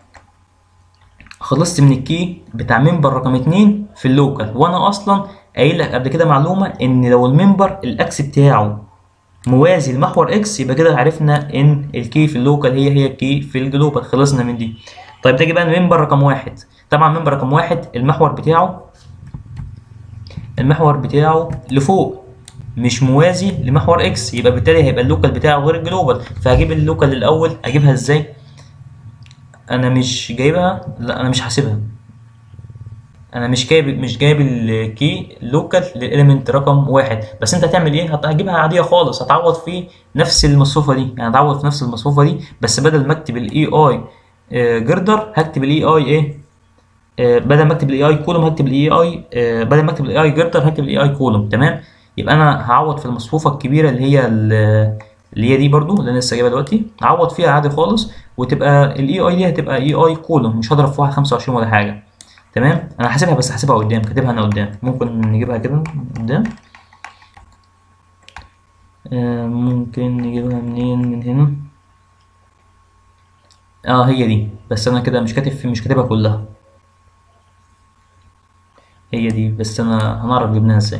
خلصت من الكي بتاع منبر رقم اتنين في اللوكال وانا اصلا قايل لك قبل كده معلومه ان لو المنبر الاكس بتاعه موازي لمحور اكس يبقى كده عرفنا ان الكي في اللوكال هي هي الكي في الجلوبال خلصنا من دي طيب تيجي بقى المنبر رقم واحد طبعا منبر رقم واحد المحور بتاعه المحور بتاعه لفوق مش موازي لمحور اكس يبقى بالتالي هيبقى اللوكال بتاعه غير الجلوبال فهجيب اللوكال الاول اجيبها ازاي انا مش جايبها لا انا مش حاسبها انا مش جايب مش جايب الكي لوكال للاليمنت رقم واحد بس انت هتعمل ايه هتجيبها عاديه خالص هتعوض في نفس المصفوفه دي يعني هتعوض في نفس المصفوفه دي بس بدل ما اكتب الاي اي جردر هكتب الاي اي ايه آه بدل ما اكتب الاي اي كولوم هكتب الاي اي آه بدل ما اكتب الاي اي جردر هكتب الاي اي كولوم تمام يبقى انا هعوض في المصفوفه الكبيره اللي هي اللي هي دي برضو اللي انا لسه جايبها دلوقتي هعوض فيها عادي خالص وتبقى الاي اي دي هتبقى اي اي كولوم مش هضرب في 1.25 ولا حاجه تمام انا حاسبها بس حاسبها قدام كاتبها انا قدام ممكن نجيبها كده قدام آه ممكن نجيبها منين من هنا اه هي دي بس انا كده مش كاتب في مش كاتبها كلها هي دي بس انا هنعرف جبناها ازاي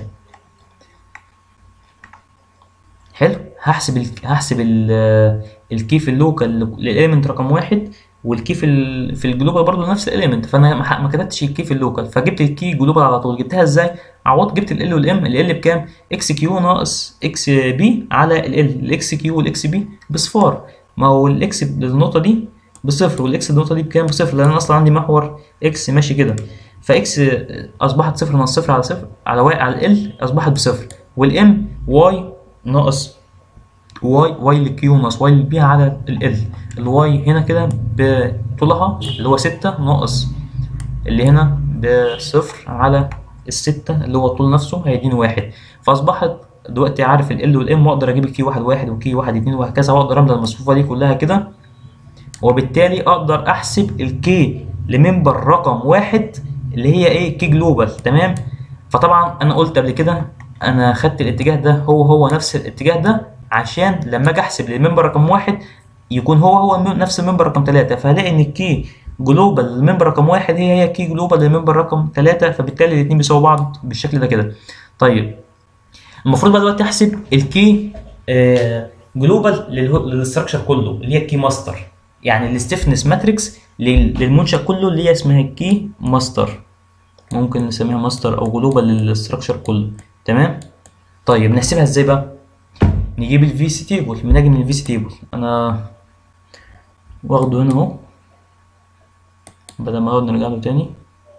حلو هحسب ال... هحسب ال... الكي في اللوكال للاليمنت رقم واحد والكي في ال... في الجلوبال برضه نفس الاليمنت فانا ما ما كتبتش الكي في اللوكال فجبت الكي جلوبال على طول جبتها ازاي عوضت جبت ال والام ال بكام اكس كيو ناقص اكس بي على ال الاكس كيو والاكس بي بصفار ما هو الاكس النقطه دي بصفر والاكس النقطه دي بكام بصفر لان انا اصلا عندي محور اكس ماشي كده فاكس اصبحت صفر ناقص صفر على صفر على واي على ال اصبحت بصفر والام واي ناقص واي واي لكيو ناقص واي لبي على ال ال الواي هنا كده بطولها اللي هو ستة ناقص اللي هنا بصفر على الستة اللي هو الطول نفسه هيديني واحد فأصبحت دلوقتي عارف ال ال والام واقدر اجيب الكي واحد واحد وكي واحد اتنين وهكذا واقدر املى المصفوفة دي كلها كده وبالتالي اقدر احسب الكي لممبر رقم واحد اللي هي ايه كي جلوبال تمام فطبعا انا قلت قبل كده انا خدت الاتجاه ده هو هو نفس الاتجاه ده عشان لما اجي احسب للممبر رقم واحد يكون هو هو نفس الممبر رقم ثلاثة فهلاقي ان الكي جلوبال للممبر رقم واحد هي هي كي جلوبال للممبر رقم ثلاثة فبالتالي الاتنين بيساووا بعض بالشكل ده كده طيب المفروض بقى دلوقتي احسب الكي آه جلوبال للستراكشر كله اللي هي الكي ماستر يعني الستيفنس ماتريكس للمنشأ كله اللي هي اسمها الكي ماستر ممكن نسميها ماستر او جلوبال للستراكشر كله تمام طيب نحسبها ازاي بقى نجيب الفي سي تيبل بنجي من الفي سي تيبل انا واخده هنا اهو بدل ما نقعد نرجع له تاني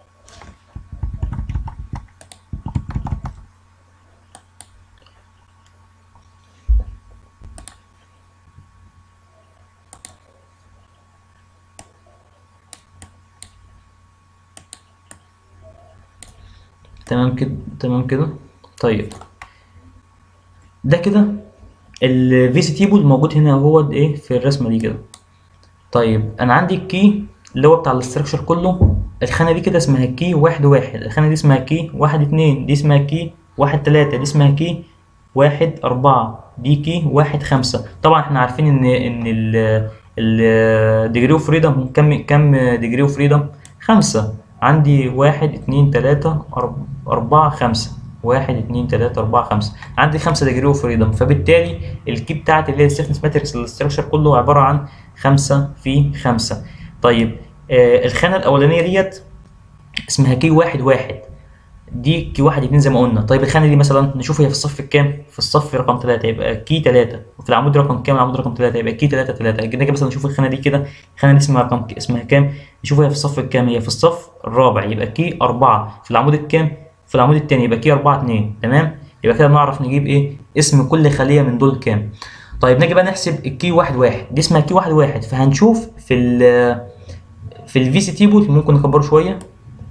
تمام كده تمام كده طيب ده كده الفي سي تيبل موجود هنا هو ايه في الرسمه دي كده طيب انا عندي الكي اللي هو بتاع الاستراكشر كله الخانه دي كده اسمها كي واحد واحد الخانه دي اسمها كي واحد اتنين دي اسمها كي واحد تلاتة دي اسمها كي واحد أربعة دي كي واحد خمسة طبعا احنا عارفين ان ان ال ال degree اوف فريدم كم كم degree اوف فريدم خمسة عندي واحد اتنين تلاتة أربعة خمسة واحد اتنين تلاتة أربعة خمسة عندي خمسة ديجري اوف فريدم فبالتالي الكي بتاعتي اللي هي الستنس ماتريكس للاستراكشر كله عبارة عن خمسة في خمسة طيب آه الخانة الأولانية ديت اسمها كي واحد واحد دي كي واحد اتنين زي ما قلنا طيب الخانة دي مثلا نشوف هي في الصف الكام في الصف رقم تلاتة يبقى كي تلاتة وفي العمود رقم كام العمود رقم تلاتة يبقى كي تلاتة تلاتة نيجي مثلا نشوف الخانة دي كده الخانة دي اسمها رقم اسمها كام نشوف هي في الصف الكام هي في الصف الرابع يبقى كي أربعة في العمود الكام في العمود التاني يبقى كي 4 2 تمام يبقى كده نعرف نجيب ايه اسم كل خليه من دول كام طيب نيجي بقى نحسب الكي 1 1 دي اسمها كي 1 1 فهنشوف في ال في الفي سي تيبل ممكن نكبره شويه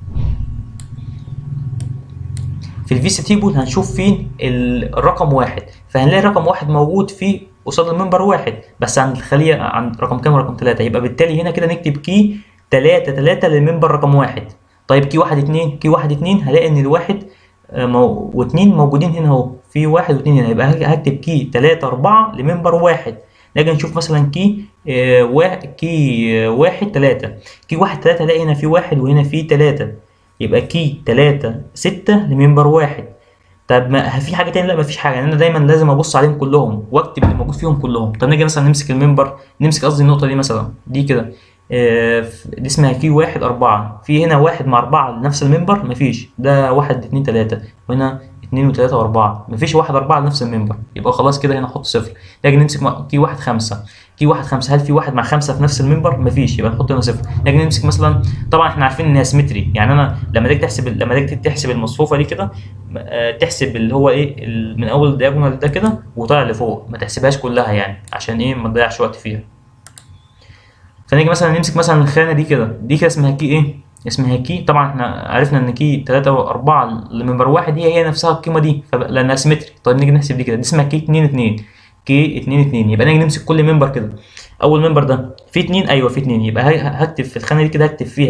في الفي سي تيبل هنشوف فين الرقم واحد فهنلاقي رقم واحد موجود فيه قصاد المنبر واحد بس عند الخليه عند رقم كام ورقم ثلاثة يبقى بالتالي هنا كده نكتب كي 3 3 للمنبر رقم واحد طيب كي واحد اتنين كي واحد اتنين هلاقي ان الواحد مو... واتنين موجودين هنا اهو في واحد واتنين هنا يبقى هكتب كي تلاتة أربعة لمنبر واحد نيجي نشوف مثلا كي آه واحد كي آه واحد تلاتة كي واحد تلاتة هلاقي هنا في واحد وهنا في تلاتة يبقى كي تلاتة ستة لمنبر واحد طب ما في حاجة تانية لا مفيش حاجة انا دايما لازم ابص عليهم كلهم واكتب اللي موجود فيهم كلهم طب نيجي مثلا نمسك المنبر نمسك قصدي النقطة دي مثلا دي كده دي اسمها كي واحد أربعة في هنا واحد مع أربعة لنفس المنبر مفيش ده واحد اتنين تلاتة وهنا اتنين وتلاتة وأربعة مفيش واحد أربعة لنفس المنبر يبقى خلاص كده هنا أحط صفر نيجي نمسك كي واحد خمسة كي واحد خمسة هل في واحد مع خمسة في نفس المنبر مفيش يبقى نحط هنا صفر نيجي نمسك مثلا طبعا احنا عارفين إنها سيمتري يعني أنا لما تيجي تحسب لما تيجي تحسب المصفوفة دي كده تحسب اللي هو إيه من أول الدياجونال ده كده وطالع لفوق ما تحسبهاش كلها يعني عشان إيه ما تضيعش وقت فيها فنيجي مثلا نمسك مثلا الخانه دي كده دي كده اسمها كي ايه اسمها كي طبعا احنا عرفنا ان كي 3 و4 لمنبر واحد هي هي نفسها القيمه دي لانها سيمتري طيب نيجي نحسب دي كده دي اسمها كي 2 2 كي 2 2 يبقى نيجي نمسك كل منبر كده اول منبر ده في 2 ايوه في 2 يبقى هكتب في الخانه دي كده هكتب فيها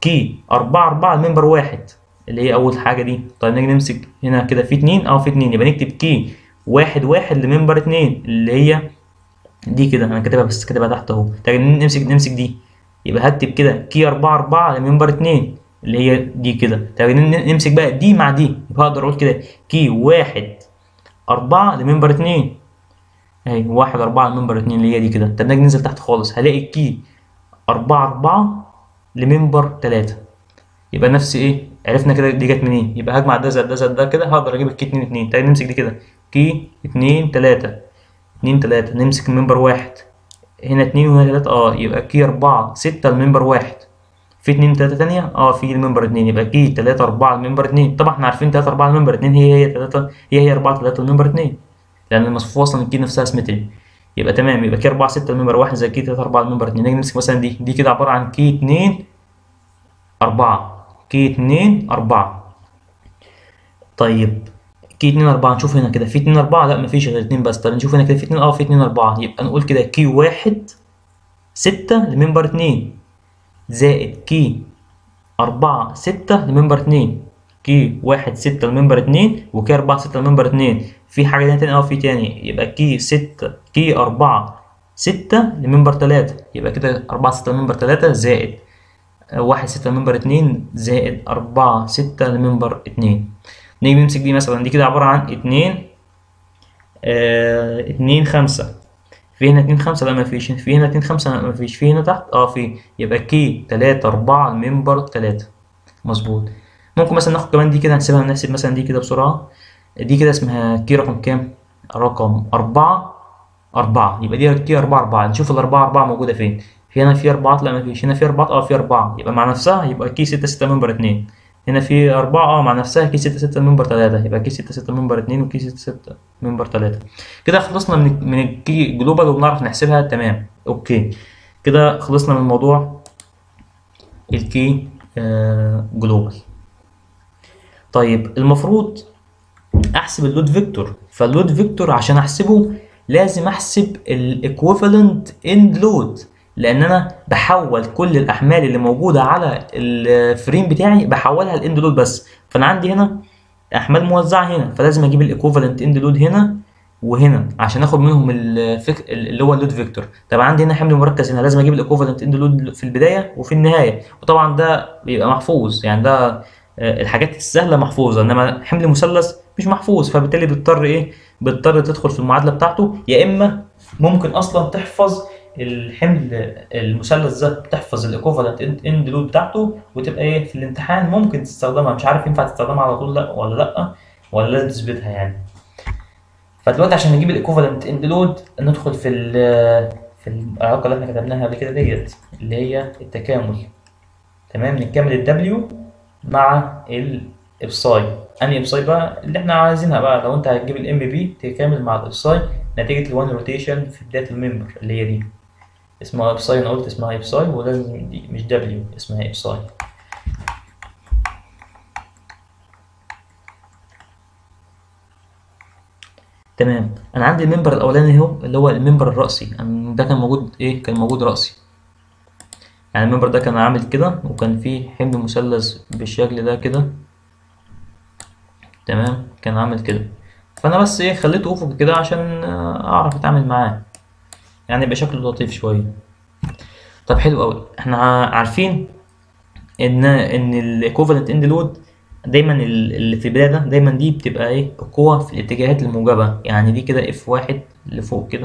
كي 4 4 الممبر واحد اللي هي اول حاجه دي طيب نيجي نمسك هنا كده في اتنين اه في اتنين يبقى نكتب كي واحد واحد لممبر اتنين اللي هي دي كده انا كاتبها بس كاتبها تحت اهو طيب نمسك نمسك دي يبقى هكتب كده كي 4 4 لممبر اتنين اللي هي دي كده طيب نمسك بقى دي مع دي يبقى اقدر اقول كده كي واحد أربعة لممبر اتنين اهي واحد أربعة لممبر اتنين اللي هي دي كده طب نيجي ننزل تحت خالص هلاقي كي أربعة أربعة لممبر تلاتة يبقى نفس ايه عرفنا كده دي جت منين يبقى هجمع ده زائد ده زائد ده كده هقدر اجيب الكي اتنين اتنين طيب نمسك دي كده كي اتنين تلاتة اتنين تلاتة نمسك الممبر واحد هنا اتنين وهنا تلاتة اه يبقى كي أربعة ستة الممبر واحد في اتنين تلاتة تانية اه في الممبر اتنين يبقى كي تلاتة أربعة الممبر اتنين طبعا احنا عارفين تلاتة أربعة الممبر اتنين هي هي تلاتة هي هي أربعة تلاتة الممبر اتنين لأن المصفوفة أصلا الكي نفسها سيمتري يبقى تمام يبقى كي أربعة ستة الممبر واحد زي كي تلاتة أربعة الممبر اتنين نيجي نمسك مثلا دي دي كده عبارة عن كي اتنين أربعة كي اتنين أربعة طيب كي اتنين أربعة نشوف هنا كده في اتنين أربعة لا مفيش غير اتنين بس طب نشوف هنا كده في اتنين اه في اتنين أربعة يبقى نقول كده كي واحد ستة لممبر اتنين زائد كي أربعة ستة لممبر اتنين كي واحد ستة لممبر اتنين وكي أربعة ستة لممبر اتنين في حاجة تانية تاني اه في تاني يبقى كي ستة كي أربعة ستة لممبر تلاتة يبقى كده أربعة ستة لممبر تلاتة زائد واحد ستة لممبر اتنين زائد أربعة ستة لممبر اتنين نيجي نمسك دي مثلا دي كده عبارة عن اتنين آه اتنين خمسة في هنا اتنين خمسة لا مفيش في هنا اتنين خمسة لا مفيش في هنا تحت اه في يبقى كي تلاتة أربعة الممبر تلاتة مظبوط ممكن مثلا ناخد كمان دي كده نحسبها نحسب مثلا دي كده بسرعة دي كده اسمها كي رقم كام؟ رقم أربعة أربعة يبقى دي كي أربعة أربعة نشوف الأربعة أربعة موجودة فين في هنا في أربعات لا مفيش هنا في أربعات اه في أربعة يبقى مع نفسها يبقى كي ستة ستة منبر اتنين هنا في أربعة اه مع نفسها كي ستة ستة منبر تلاتة يبقى كي ستة ستة منبر اتنين وكي ستة ستة منبر تلاتة كده خلصنا من من الكي جلوبال وبنعرف نحسبها تمام أوكي كده خلصنا من موضوع الكي آه جلوبال طيب المفروض احسب اللود فيكتور فاللود فيكتور عشان احسبه لازم احسب الايكويفالنت اند لود لان انا بحول كل الاحمال اللي موجوده على الفريم بتاعي بحولها لاند لود بس فانا عندي هنا احمال موزعه هنا فلازم اجيب الايكويفالنت اند لود هنا وهنا عشان اخد منهم الفك... اللي هو اللود فيكتور طب عندي هنا حمل مركز هنا لازم اجيب الايكويفالنت اند لود في البدايه وفي النهايه وطبعا ده بيبقى محفوظ يعني ده الحاجات السهله محفوظه انما حمل مثلث مش محفوظ فبالتالي بتضطر ايه بتضطر تدخل في المعادله بتاعته يا اما ممكن اصلا تحفظ الحمل المثلث ده بتحفظ الايكوفالنت اند لود بتاعته وتبقى ايه في الامتحان ممكن تستخدمها مش عارف ينفع تستخدمها على طول لا ولا لا ولا لازم تثبتها يعني فدلوقتي عشان نجيب الايكوفالنت اند لود ندخل في ال في العلاقه اللي احنا كتبناها قبل كده ديت اللي هي التكامل تمام نكمل الدبليو مع الابساي انهي ابساي بقى اللي احنا عايزينها بقى لو انت هتجيب الام بي تكامل مع الابساي نتيجه الوان روتيشن في بدايه الممبر اللي هي دي اسمها ابساي انا قلت اسمها ابساي ولازم دي مش دبليو اسمها ابساي تمام انا عندي الممبر الاولاني اهو اللي هو الممبر الرأسي ده كان موجود ايه كان موجود رأسي يعني الممبر ده كان عامل كده وكان فيه حمل مثلث بالشكل ده كده تمام كان عامل كده فانا بس ايه خليته افق كده عشان اعرف اتعامل معاه يعني يبقى شكله لطيف شويه طب حلو قوي احنا عارفين ان ان الايكوفالنت اند لود دايما اللي في البدايه ده دايما دي بتبقى ايه القوه في الاتجاهات الموجبه يعني دي كده اف واحد لفوق كده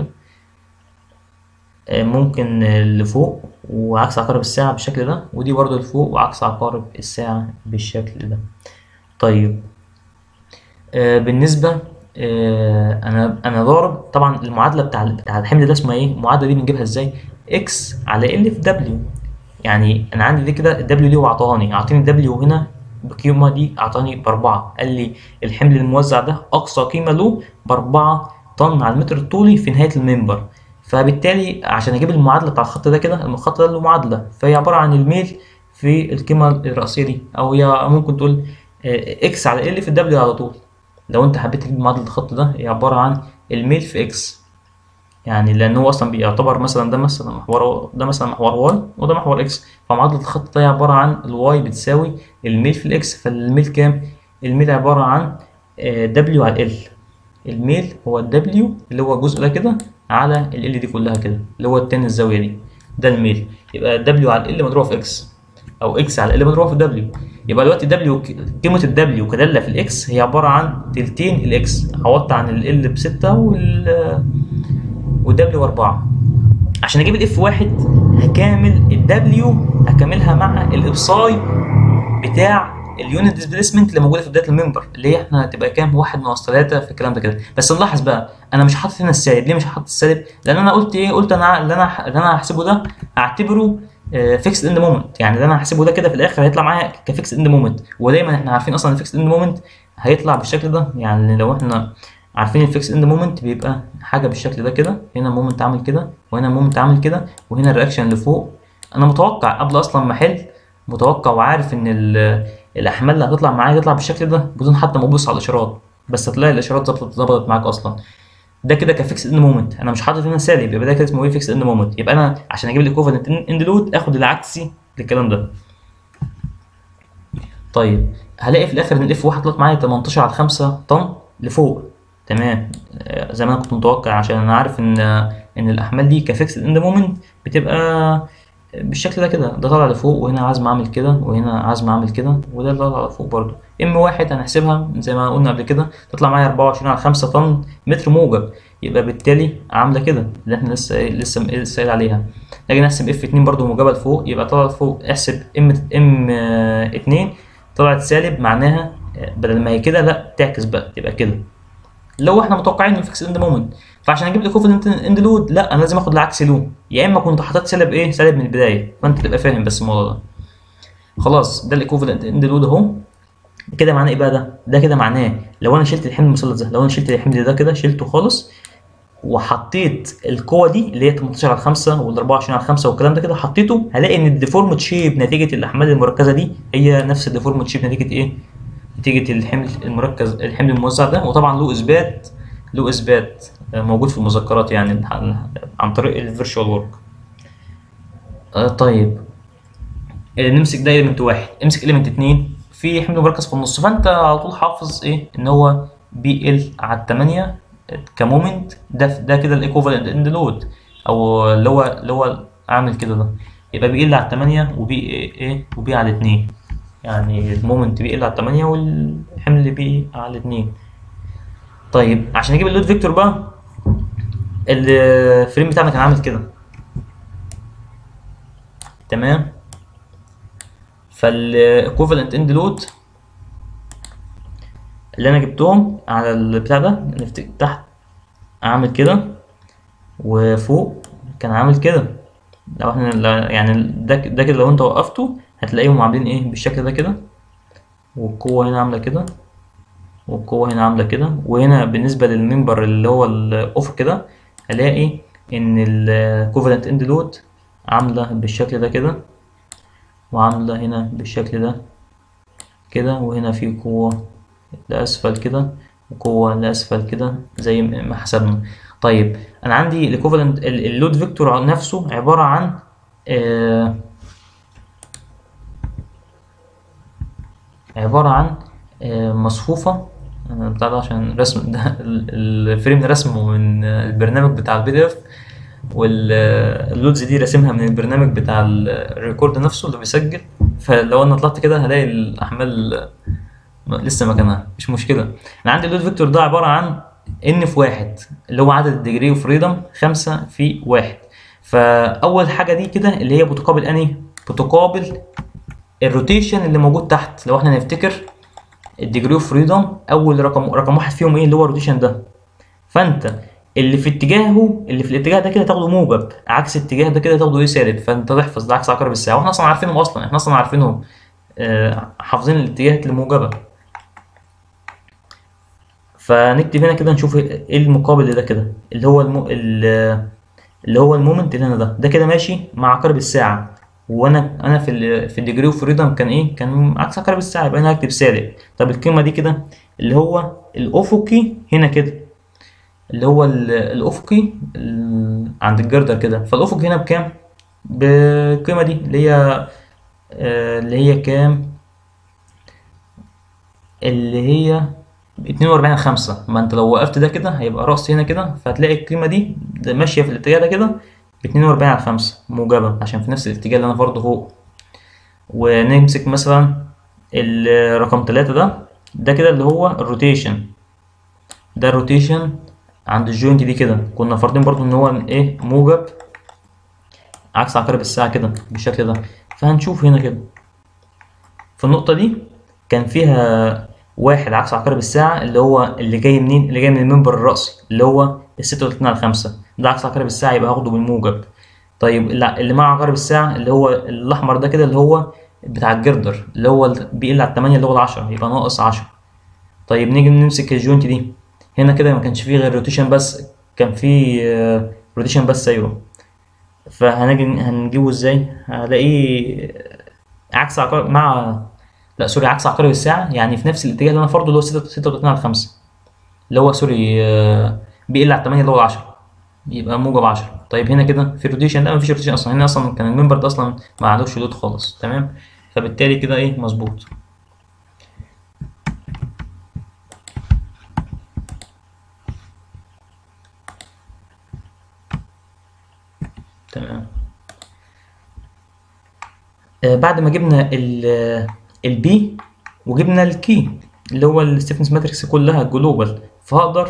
ممكن لفوق وعكس عقارب الساعة بالشكل ده ودي برضه لفوق وعكس عقارب الساعة بالشكل ده طيب آه بالنسبة آه أنا أنا ضارب طبعا المعادلة بتاع بتاع الحمل ده اسمها إيه؟ المعادلة دي بنجيبها إزاي؟ إكس على إل في دبليو يعني أنا عندي دي كده الدبليو دي وعطاني أعطيني الدبليو هنا بقيمة دي أعطاني بأربعة قال لي الحمل الموزع ده أقصى قيمة له بأربعة طن على المتر الطولي في نهاية المنبر فبالتالي عشان اجيب المعادله بتاع الخط ده كده الخط ده له معادله فهي عباره عن الميل في القيمه الرئيسيه دي او هي ممكن تقول اكس على ال في الدبليو على طول لو انت حبيت تجيب معادله الخط ده هي عباره عن الميل في اكس يعني لان هو اصلا بيعتبر مثلا ده مثلا محور ده مثلا محور واي وده محور اكس فمعادله الخط ده عباره عن الواي بتساوي الميل في الاكس فالميل كام الميل عباره عن دبليو على ال الميل هو الدبليو اللي هو الجزء ده كده على ال دي كلها كده اللي هو التان الزاويه دي ده الميل يبقى دبليو على ال مضروبه في اكس او اكس على ال مضروبه في دبليو يبقى دلوقتي دبليو قيمه الدبليو كداله في الاكس هي عباره عن تلتين الاكس عوضت عن ال ب 6 وال والدبليو 4 عشان اجيب الاف واحد هكامل الدبليو هكملها مع الابصاي بتاع اليونت ديسبيسمنت اللي موجوده في بدايه الممبر اللي هي احنا هتبقى كام 1 ناقص 3 في الكلام ده كده بس نلاحظ بقى انا مش حاطط هنا السالب ليه مش حاطط السالب لان انا قلت ايه قلت انا اللي انا اللي انا هحسبه ده هعتبره فيكس اند مومنت يعني اللي انا هحسبه ده كده في الاخر هيطلع معايا كفيكس اند مومنت ودايما احنا عارفين اصلا الفيكس اند مومنت هيطلع بالشكل ده يعني لو احنا عارفين الفيكس اند مومنت بيبقى حاجه بالشكل ده كده هنا مومنت عامل كده وهنا مومنت عامل كده وهنا الرياكشن اللي فوق انا متوقع قبل اصلا ما احل متوقع وعارف ان الاحمال اللي هتطلع معايا تطلع بالشكل ده بدون حتى ما ابص على الاشارات بس هتلاقي الاشارات ظبطت ظبطت معاك اصلا ده كده كفيكس اند مومنت انا مش حاطط هنا سالب يبقى ده كده اسمه ايه فيكس اند مومنت يبقى انا عشان اجيب الايكوفالنت اند لود اخد العكسي للكلام ده طيب هلاقي في الاخر ان الاف واحد طلعت معايا 18 على 5 طن لفوق تمام زي ما انا كنت متوقع عشان انا عارف ان ان الاحمال دي كفيكس اند مومنت بتبقى بالشكل ده كده ده طالع لفوق وهنا عازم اعمل كده وهنا عازم اعمل كده وده طالع لفوق برضو ام واحد هنحسبها زي ما قلنا قبل كده تطلع معايا 24 على 5 طن متر موجب يبقى بالتالي عامله كده اللي احنا لسه لسه لسه قايل عليها نيجي نحسب اف 2 برضو موجبه لفوق يبقى طلعت فوق احسب ام ام 2 طلعت سالب معناها بدل ما هي كده لا تعكس بقى تبقى كده لو احنا متوقعين الفيكس اند مومنت فعشان اجيب الايكوفالنت اند لود لا انا لازم اخد العكس له يا اما كنت حاطط سالب ايه سالب من البدايه فانت تبقى فاهم بس الموضوع ده خلاص ده الايكوفالنت اند لود اهو كده معناه ايه بقى ده ده كده معناه لو انا شلت الحمل المثلث ده لو انا شلت الحمل ده كده شلته خالص وحطيت القوة دي اللي هي 18 على 5 وال 24 على 5 والكلام ده كده حطيته هلاقي ان الديفورمد شيب نتيجة الأحمال المركزة دي هي نفس الديفورمد شيب نتيجة ايه؟ نتيجة الحمل المركز الحمل الموزع ده وطبعا له إثبات له إثبات موجود في المذكرات يعني عن طريق الفيرتشوال ورك. طيب نمسك ده إيليمنت واحد امسك إيليمنت اتنين في حمل مركز في النص فأنت على طول حافظ ايه؟ إن هو بي ال على 8 كمومنت ده ده كده الايكوفالنت اند لود او اللي هو اللي هو عامل كده ده يبقى بي ال على 8 وبي ايه وبي على 2 يعني المومنت بي ال على 8 والحمل بي على 2 طيب عشان اجيب اللود فيكتور بقى الفريم بتاعنا كان عامل كده تمام فالايكوفالنت اند لود اللي انا جبتهم على البتاع ده نفتك تحت عامل كده وفوق كان عامل كده لو احنا يعني ده ده كده لو انت وقفته هتلاقيهم عاملين ايه بالشكل ده كده والقوة هنا عاملة كده والقوة هنا عاملة كده وهنا بالنسبة للممبر اللي هو الأفق كده هلاقي إن الكوفالنت اند لود عاملة بالشكل ده كده وعاملة هنا بالشكل ده كده وهنا في قوة لأسفل كده وقوة لأسفل كده زي ما حسبنا طيب أنا عندي الإيكوفالنت اللود فيكتور نفسه عبارة عن آه عبارة عن آه مصفوفة أنا بتاع ده عشان رسم ده الفريم ده رسمه من البرنامج بتاع البي دي اف واللودز دي راسمها من البرنامج بتاع الريكورد نفسه اللي بيسجل فلو انا طلعت كده هلاقي الاحمال لسه مكانها مش مشكله انا عندي اللود فيكتور ده عباره عن ان في واحد اللي هو عدد الديجري اوف فريدم خمسة في واحد فاول حاجه دي كده اللي هي بتقابل انهي بتقابل الروتيشن اللي موجود تحت لو احنا نفتكر الديجري اوف فريدم اول رقم رقم واحد فيهم ايه اللي هو الروتيشن ده فانت اللي في اتجاهه اللي في الاتجاه ده كده تاخده موجب عكس الاتجاه ده كده تاخده ايه سالب فانت تحفظ ده عكس عقارب الساعه واحنا اصلا عارفينهم اصلا احنا اصلا عارفينهم آه حافظين الاتجاهات الموجبه فنكتب هنا كده نشوف ايه المقابل لده كده اللي هو المو... اللي هو المومنت اللي هنا ده ده كده ماشي مع عقارب الساعه وانا انا في ال في الديجري اوف فريدم كان ايه كان عكس عقارب الساعه يبقى انا هكتب سالب طب القيمه دي كده اللي هو الافقي هنا كده اللي هو ال- الافقي ال- عند الجردر كده فالافق هنا بكام بالقيمه دي اللي هي آه، اللي هي كام اللي هي 42 5 ما انت لو وقفت ده كده هيبقى رأس هنا كده فهتلاقي القيمة دي ده ماشية في الاتجاه ده كده ب 42 على 5 موجبة عشان في نفس الاتجاه اللي انا فرضه فوق ونمسك مثلا الرقم 3 ده ده كده اللي هو الروتيشن ده الروتيشن عند الجوينت دي كده كنا فارضين برضو ان هو ايه موجب عكس عقارب الساعة كده بالشكل ده فهنشوف هنا كده في النقطة دي كان فيها واحد عكس عقارب الساعة اللي هو اللي جاي منين؟ اللي جاي من المنبر الرأسي اللي هو الستة وتلاتين على خمسة ده عكس عقارب الساعة يبقى هاخده بالموجب طيب اللي اللي مع عقارب الساعة اللي هو الأحمر ده كده اللي هو بتاع الجردر اللي هو ال- بيقل على التمانية اللي هو العشرة يبقى ناقص عشرة طيب نيجي نمسك الجوينت دي هنا كده ما كانش فيه غير روتيشن بس كان فيه روتيشن بس ايوه فهنجي هنجيبه ازاي هلاقيه عكس عقارب مع لا سوري عكس عقارب الساعة يعني في نفس الاتجاه اللي انا فرضه اللي هو 36 على 5 اللي هو سوري آه، بيقل على 8 اللي هو 10 يبقى موجب 10 طيب هنا كده في روتيشن لا مفيش روتيشن اصلا هنا اصلا كان المنبر ده اصلا ما عندوش لود خالص تمام فبالتالي كده ايه مظبوط تمام آه بعد ما جبنا ال البي وجبنا الكي اللي هو الستيفنس ماتريكس كلها جلوبال فهقدر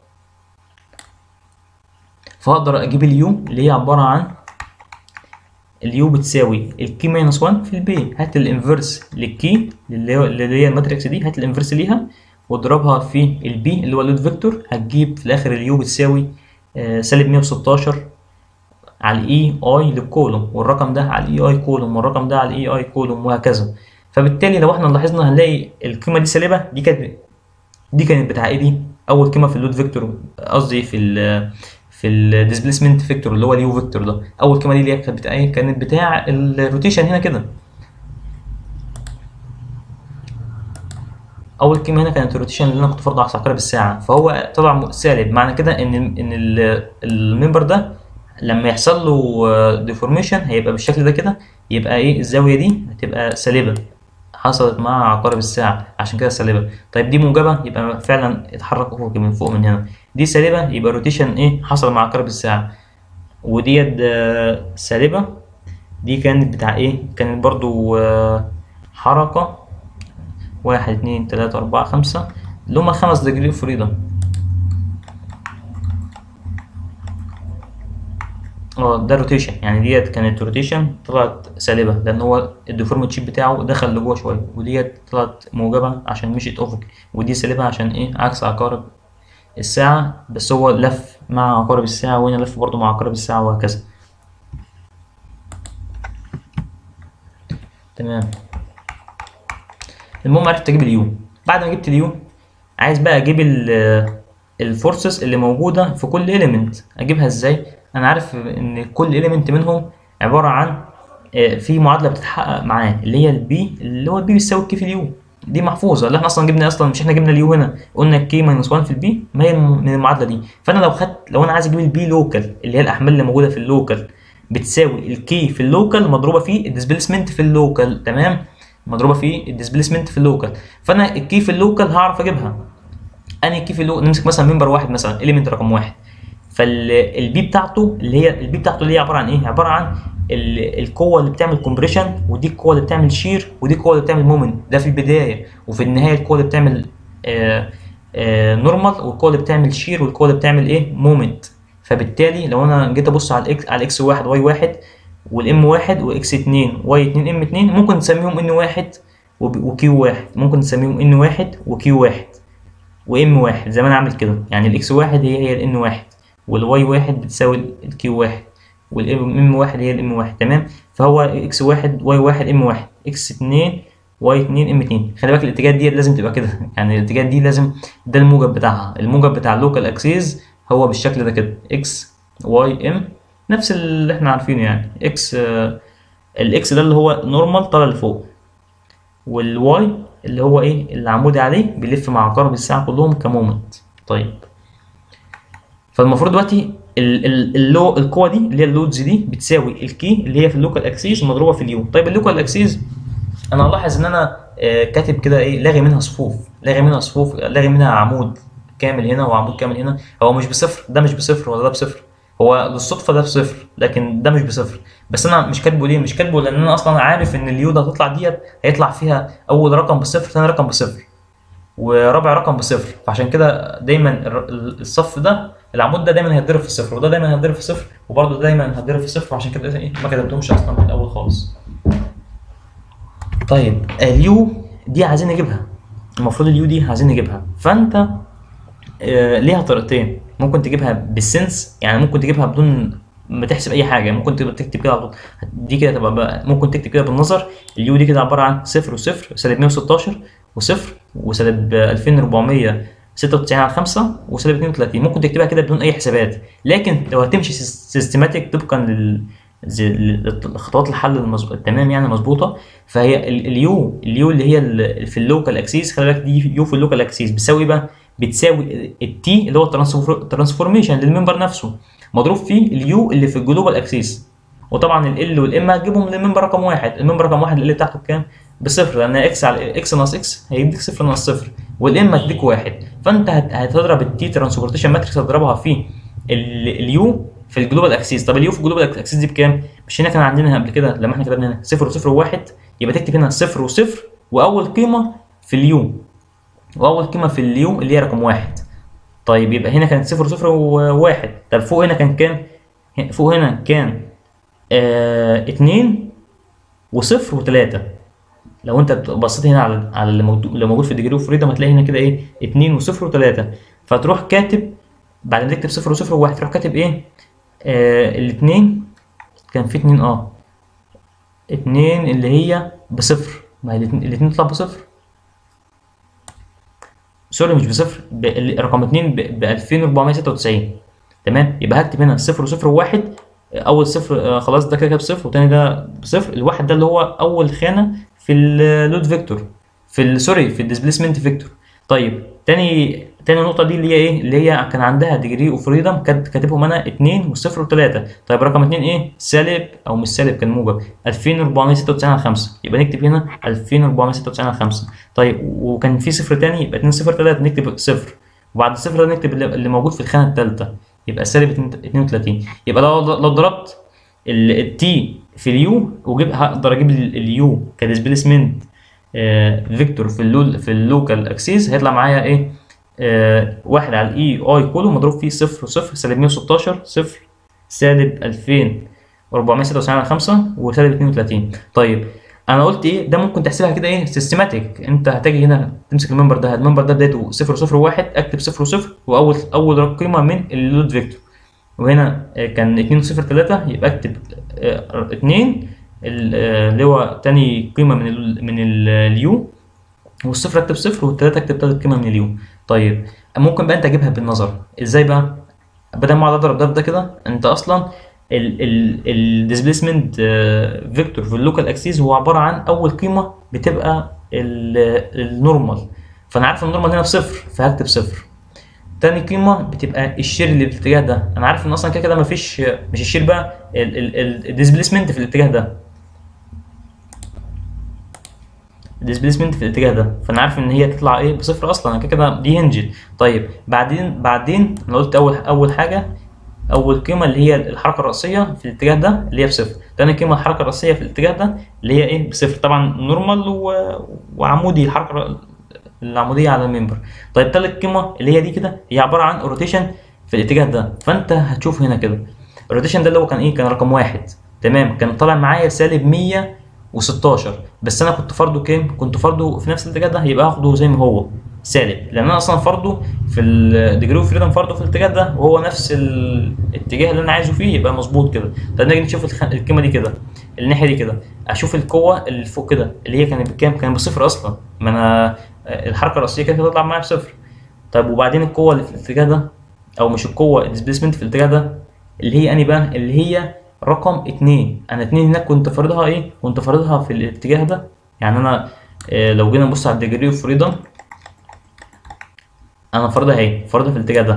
فهقدر اجيب اليو اللي هي عباره عن اليو بتساوي الكي ماينس 1 في البي هات الانفرس للكي اللي هو اللي هي الماتريكس دي هات الانفرس ليها واضربها في البي اللي هو اللود فيكتور هتجيب في الاخر اليو بتساوي آه، سالب 116 على الاي اي للكولوم والرقم ده على الاي اي كولوم والرقم ده على الاي اي كولوم وهكذا فبالتالي لو احنا لاحظنا هنلاقي القيمه دي سالبه دي كانت دي كانت بتاع ايه دي اول قيمه في اللود فيكتور قصدي في ال في الديسبيسمنت فيكتور اللي هو اليو فيكتور ده اول قيمه دي اللي هي كانت بتاع ايه كانت بتاع الروتيشن هنا كده اول قيمه هنا كانت الروتيشن اللي انا كنت فرضه على عقارب الساعه فهو طلع م- سالب معنى كده ان ان ال- الممبر ده لما يحصل له ديفورميشن هيبقى بالشكل ده كده يبقى ايه الزاويه دي هتبقى سالبه حصلت مع عقارب الساعه عشان كده سالبه طيب دي موجبه يبقى فعلا اتحرك افقي من فوق من هنا دي سالبه يبقى الروتيشن ايه حصل مع عقارب الساعه وديت آه، سالبه دي كانت بتاع ايه كانت برضو آه، حركه واحد اتنين تلاتة أربعة خمسة اللي هما خمس ديجري اوف فريدم اه ده روتيشن يعني ديت كانت روتيشن طلعت سالبة لأن هو الديفورم شيب بتاعه دخل لجوه شوية وديت طلعت موجبة عشان مشيت أفق ودي سالبة عشان إيه عكس عقارب الساعة بس هو لف مع عقارب الساعة وهنا لف برضه مع عقارب الساعة وهكذا تمام المهم عرفت اجيب اليو بعد ما جبت اليو عايز بقى اجيب الفورسز اللي موجوده في كل اليمنت اجيبها ازاي انا عارف ان كل اليمنت منهم عباره عن آه، في معادله بتتحقق معاه اللي هي البي اللي هو البي بيساوي الكي في اليو دي محفوظه اللي احنا اصلا جبنا اصلا مش احنا جبنا اليو هنا قلنا الكي ماينس 1 في البي ما هي من المعادله دي فانا لو خدت لو انا عايز اجيب البي لوكال اللي هي الاحمال اللي موجوده في اللوكال بتساوي الكي في اللوكال مضروبه في الديسبيسمنت في اللوكال تمام مضروبه في الديسبيسمنت في اللوكال فانا الكي في اللوكال هعرف اجيبها انهي كي في اللوكال نمسك مثلا ممبر واحد مثلا اليمنت رقم واحد فالبي بتاعته اللي هي البي بتاعته اللي هي عباره عن ايه عباره عن ال- القوه اللي بتعمل كومبريشن ودي القوه اللي بتعمل شير ودي القوه اللي بتعمل مومنت ده في البدايه وفي النهايه القوه اللي بتعمل نورمال والقوه اللي بتعمل شير والقوه اللي بتعمل ايه مومنت فبالتالي لو انا جيت ابص على الاكس على الاكس واحد واي واحد والام واحد واكس اتنين واي اتنين ام اتنين ممكن نسميهم ان واحد وب- وكيو واحد ممكن نسميهم ان واحد وكيو واحد وام واحد زي ما انا عامل كده يعني الاكس واحد هي هي الان واحد والواي واحد بتساوي الكيو واحد والام واحد هي الام واحد تمام فهو اكس واحد واي واحد ام واحد اكس اتنين واي اتنين ام اتنين خلي بالك الاتجاه دي لازم تبقى كده يعني الاتجاه دي لازم ده الموجب بتاعها الموجب بتاع اللوكال اكسيز هو بالشكل ده كده اكس واي ام نفس اللي احنا عارفينه يعني اكس آه، الاكس ده اللي هو نورمال طالع لفوق والواي اللي هو ايه اللي عمودي عليه بيلف مع عقارب الساعه كلهم كمومنت طيب فالمفروض دلوقتي ال- ال- اللو القوه دي اللي هي اللودز دي بتساوي الكي اللي هي في اللوكال اكسيس مضروبه في اليو طيب اللوكال اكسيس انا الاحظ ان انا آه، كاتب كده ايه لاغي منها صفوف لاغي منها صفوف لاغي منها عمود كامل هنا وعمود كامل هنا هو مش بصفر ده مش بصفر ولا ده بصفر هو للصدفه ده بصفر لكن ده مش بصفر بس انا مش كاتبه ليه مش كاتبه لان انا اصلا عارف ان اليو ده هتطلع ديت هيطلع فيها اول رقم بصفر ثاني رقم بصفر ورابع رقم بصفر فعشان كده دايما الر- الصف ده العمود ده دايما هيتضرب في الصفر وده دايما هيتضرب في الصفر وبرده دايما هيتضرب في الصفر وعشان كده ايه ما كتبتهمش اصلا من الاول خالص طيب اليو دي عايزين نجيبها المفروض اليو دي عايزين نجيبها فانت آه، ليها طريقتين ممكن تجيبها بالسنس يعني ممكن تجيبها بدون ما تحسب اي حاجه ممكن تبقى تكتب كده على طول دي كده تبقى بقى ممكن تكتب كده بالنظر اليو دي كده عباره عن صفر وصفر سالب 116 وصفر وسالب 2496 على 5 وسالب 32 ممكن تكتبها كده بدون اي حسابات لكن لو هتمشي سيستماتيك طبقا لل زي- لخطوات الحل المظبوط التمام يعني مظبوطه فهي ال- اليو اليو اللي هي ال- في اللوكال اكسيس خلي بالك دي يو في اللوكال اكسيس بتساوي بقى بتساوي التي اللي هو الترانسفورميشن للممبر نفسه مضروب فيه اليو اللي في الجلوبال اكسيس وطبعا ال والام هتجيبهم للممبر رقم واحد الممبر رقم واحد ال بتاعته بكام؟ بصفر لان اكس على اكس ناقص اكس هيديك صفر ناقص صفر والام هتديك واحد فانت هت- هتضرب التي ترانسبورتيشن ماتريكس هتضربها في اليو في الجلوبال اكسيس طب اليو في الجلوبال اكسيس دي بكام؟ مش هنا كان عندنا قبل كده لما احنا كتبنا هنا صفر وصفر وواحد يبقى تكتب هنا صفر وصفر واول قيمه في اليو واول قيمه في اليو اللي هي رقم واحد طيب يبقى هنا كانت صفر وصفر وواحد طب فوق هنا كان كام؟ فوق هنا كان آه اتنين وصفر وتلاتة لو انت بصيت هنا على على اللي موجود اللي موجود في ديجري اوف فريدم هتلاقي هنا كده ايه اتنين وصفر وتلاتة فتروح كاتب بعد ما تكتب صفر وصفر وواحد تروح كاتب ايه آه الاتنين كان في اتنين اه اتنين اللي هي بصفر ما هي الاتنين الاتنين تطلع بصفر سوري مش بصفر ب... ال- رقم اتنين ب ب 2496 تمام يبقى هكتب هنا صفر وصفر وواحد اول صفر آه، خلاص ده كده كده بصفر والتاني ده بصفر الواحد ده اللي هو اول خانه في اللود فيكتور في ال- سوري في الديسبيسمنت فيكتور طيب تاني تاني نقطة دي اللي هي ايه؟ اللي هي كان عندها ديجري اوف فريدم كانت كاتبهم انا 2 وصفر وثلاثة طيب رقم 2 ايه؟ سالب او مش سالب كان موجب 2496 على 5 يبقى نكتب هنا 2496 على 5 طيب وكان في صفر تاني يبقى 2 صفر 3 نكتب صفر وبعد الصفر ده نكتب اللي اللي موجود في الخانة الثالثة يبقى سالب 32 يبقى لو لو ضربت التي في اليو وجيب هقدر اجيب اليو كديسبيسمنت فيكتور في اللو في اللوكال اكسيس هيطلع معايا ايه آه واحد على الاي اي كله مضروب فيه صفر وصفر سالب 116 صفر سالب 2496 على 5 وسالب 32 طيب انا قلت ايه ده ممكن تحسبها كده ايه سيستماتيك انت هتجي هنا تمسك الممبر ده الممبر ده بدايته صفر وصفر وواحد اكتب صفر وصفر واول اول قيمه من اللود فيكتور وهنا آه، كان 2 0 3 يبقى اكتب 2 اللي هو تاني قيمه من ال من اليو والصفر اكتب صفر والتلاته اكتب تالت قيمه من اليو طيب ممكن بقى انت تجيبها بالنظر ازاي بقى بدل ما اقعد اضرب ده في ده كده انت اصلا الديسبيسمنت فيكتور في اللوكال اكسيس هو عباره عن اول قيمه بتبقى النورمال فانا عارف النورمال هنا بصفر فهكتب صفر تاني قيمة بتبقى الشير اللي في الاتجاه ده انا عارف ان اصلا كده كده مفيش مش الشير بقى الديسبيسمنت في الاتجاه ده الديسبيسمنت في الاتجاه ده فانا عارف ان هي تطلع ايه بصفر اصلا انا كده كده دي هنجد طيب بعدين بعدين انا قلت اول اول حاجه اول قيمه اللي هي الحركه الرئيسيه في الاتجاه ده اللي هي بصفر تاني قيمه الحركه الرئيسيه في الاتجاه ده اللي هي ايه بصفر طبعا نورمال و... وعمودي الحركه العموديه على الممبر طيب تالت قيمه اللي هي دي كده هي عباره عن روتيشن في الاتجاه ده فانت هتشوف هنا كده الروتيشن ده اللي هو كان ايه كان رقم واحد تمام كان طالع معايا سالب 116 بس انا كنت فرضه كام كنت فرضه في نفس الاتجاه ده يبقى هاخده زي ما هو سالب لان انا اصلا فرضه في الديجري اوف فريدم فرضه في الاتجاه ده وهو نفس الاتجاه اللي انا عايزه فيه يبقى مظبوط كده طب نيجي نشوف الخ- القيمه دي كده الناحيه دي كده اشوف القوه اللي فوق كده اللي هي كانت بكام كانت بصفر اصلا ما انا الحركه الرئيسيه كانت هتطلع معايا بصفر طيب وبعدين القوه اللي في الاتجاه ده او مش القوه الديسبيسمنت في الاتجاه ده اللي هي اني بقى اللي هي رقم اتنين انا اتنين هناك كنت فارضها ايه كنت فارضها في الاتجاه ده يعني انا آه، لو جينا نبص على الديجري اوف فريدم انا فارضها اهي فارضها في الاتجاه ده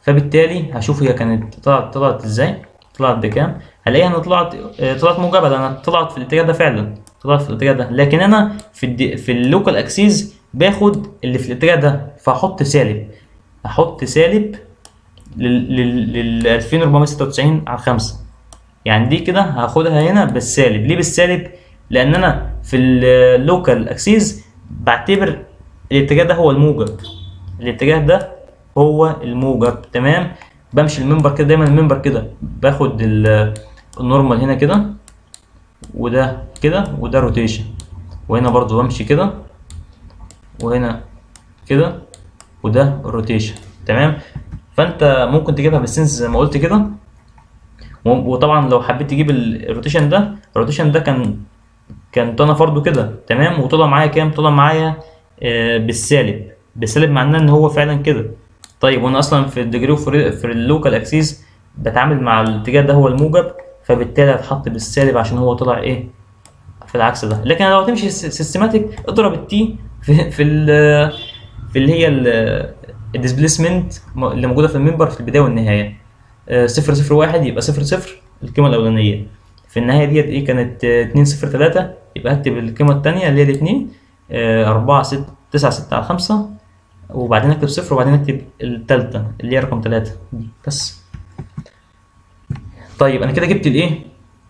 فبالتالي هشوف هي كانت طلعت طلعت ازاي طلعت بكام هلاقيها انها طلعت آه، طلعت موجبه لانها طلعت في الاتجاه ده فعلا طلعت في الاتجاه ده لكن انا في الدي في اللوكال اكسيس باخد اللي في الاتجاه ده فاحط سالب احط سالب لل لل لل 2496 على 5 يعني دي كده هاخدها هنا بالسالب ليه بالسالب لان انا في اللوكال اكسيس بعتبر الاتجاه ده هو الموجب الاتجاه ده هو الموجب تمام بمشي المنبر كده دايما المنبر كده باخد ال- النورمال هنا كده وده كده وده روتيشن وهنا برضو بمشي كده وهنا كده وده روتيشن تمام فانت ممكن تجيبها بالسنس زي ما قلت كده و- وطبعا لو حبيت تجيب ال- الروتيشن ده الروتيشن ده كان كان انا فرضه كده تمام وطلع معايا كام طلع معايا آه بالسالب بالسالب معناه ان هو فعلا كده طيب وانا اصلا في الديجري في, في اللوكال اكسيس بتعامل مع الاتجاه ده هو الموجب فبالتالي هتحط بالسالب عشان هو طلع ايه في العكس ده لكن لو هتمشي سيستماتيك اضرب التي في في ال في اللي هي الديسبيسمنت اللي موجوده في المنبر في البدايه والنهايه آه، صفر صفر واحد يبقى صفر صفر القيمه الاولانيه في النهايه ديت ايه كانت آه، اتنين صفر تلاتة يبقى هكتب القيمه الثانيه اللي هي الاتنين آه، أربعة ست تسعة ستة على خمسة وبعدين اكتب صفر وبعدين اكتب التالتة اللي هي رقم تلاتة دي بس طيب انا كده جبت الايه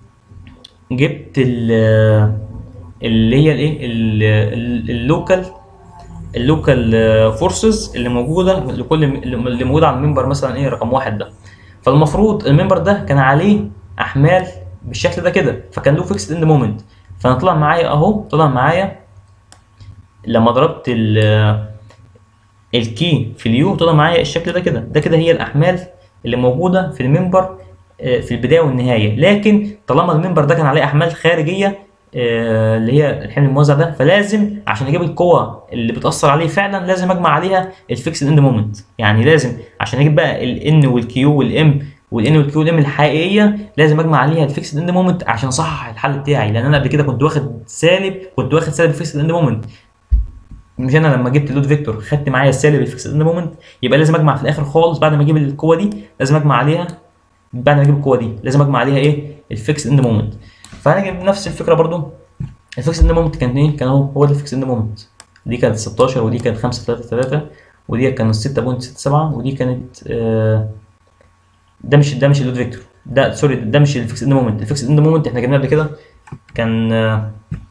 جبت ال اللي هي الايه ال- ال- اللوكال اللوكال فورسز اللي موجوده لكل اللي موجوده على المنبر مثلا ايه رقم واحد ده فالمفروض المنبر ده كان عليه احمال بالشكل ده كده فكان له فيكسد اند مومنت فانا طلع معايا اهو طلع معايا لما ضربت ال الكي في اليو طلع معايا الشكل ده كده ده كده هي الاحمال اللي موجوده في المنبر آه، في البدايه والنهايه لكن طالما المنبر ده كان عليه احمال خارجيه آه، اللي هي الحمل الموزع ده فلازم عشان اجيب القوه اللي بتاثر عليه فعلا لازم اجمع عليها الفيكسد اند مومنت يعني لازم عشان اجيب بقى الان والكيو والام والان والكيو والام الحقيقيه لازم اجمع عليها الفيكسد اند مومنت عشان اصحح الحل بتاعي لان انا قبل كده كنت واخد سالب كنت واخد سالب الفيكسد اند مومنت مش انا لما جبت اللود فيكتور خدت معايا السالب الفيكسد اند مومنت يبقى لازم اجمع في الاخر خالص بعد ما اجيب القوه دي لازم اجمع عليها بعد ما اجيب القوه دي لازم اجمع عليها ايه الفيكس اند مومنت فانا جبت نفس الفكره برضو الفيكس اند مومنت كان ايه كان هو هو ده الفيكس اند مومنت دي كانت 16 ودي كانت 5 3 3 ودي كانت 6.67 ودي كانت آه ده مش ده مش اللود فيكتور ده سوري ده مش الفيكس اند مومنت الفيكس اند مومنت احنا جبناه قبل كده كان آه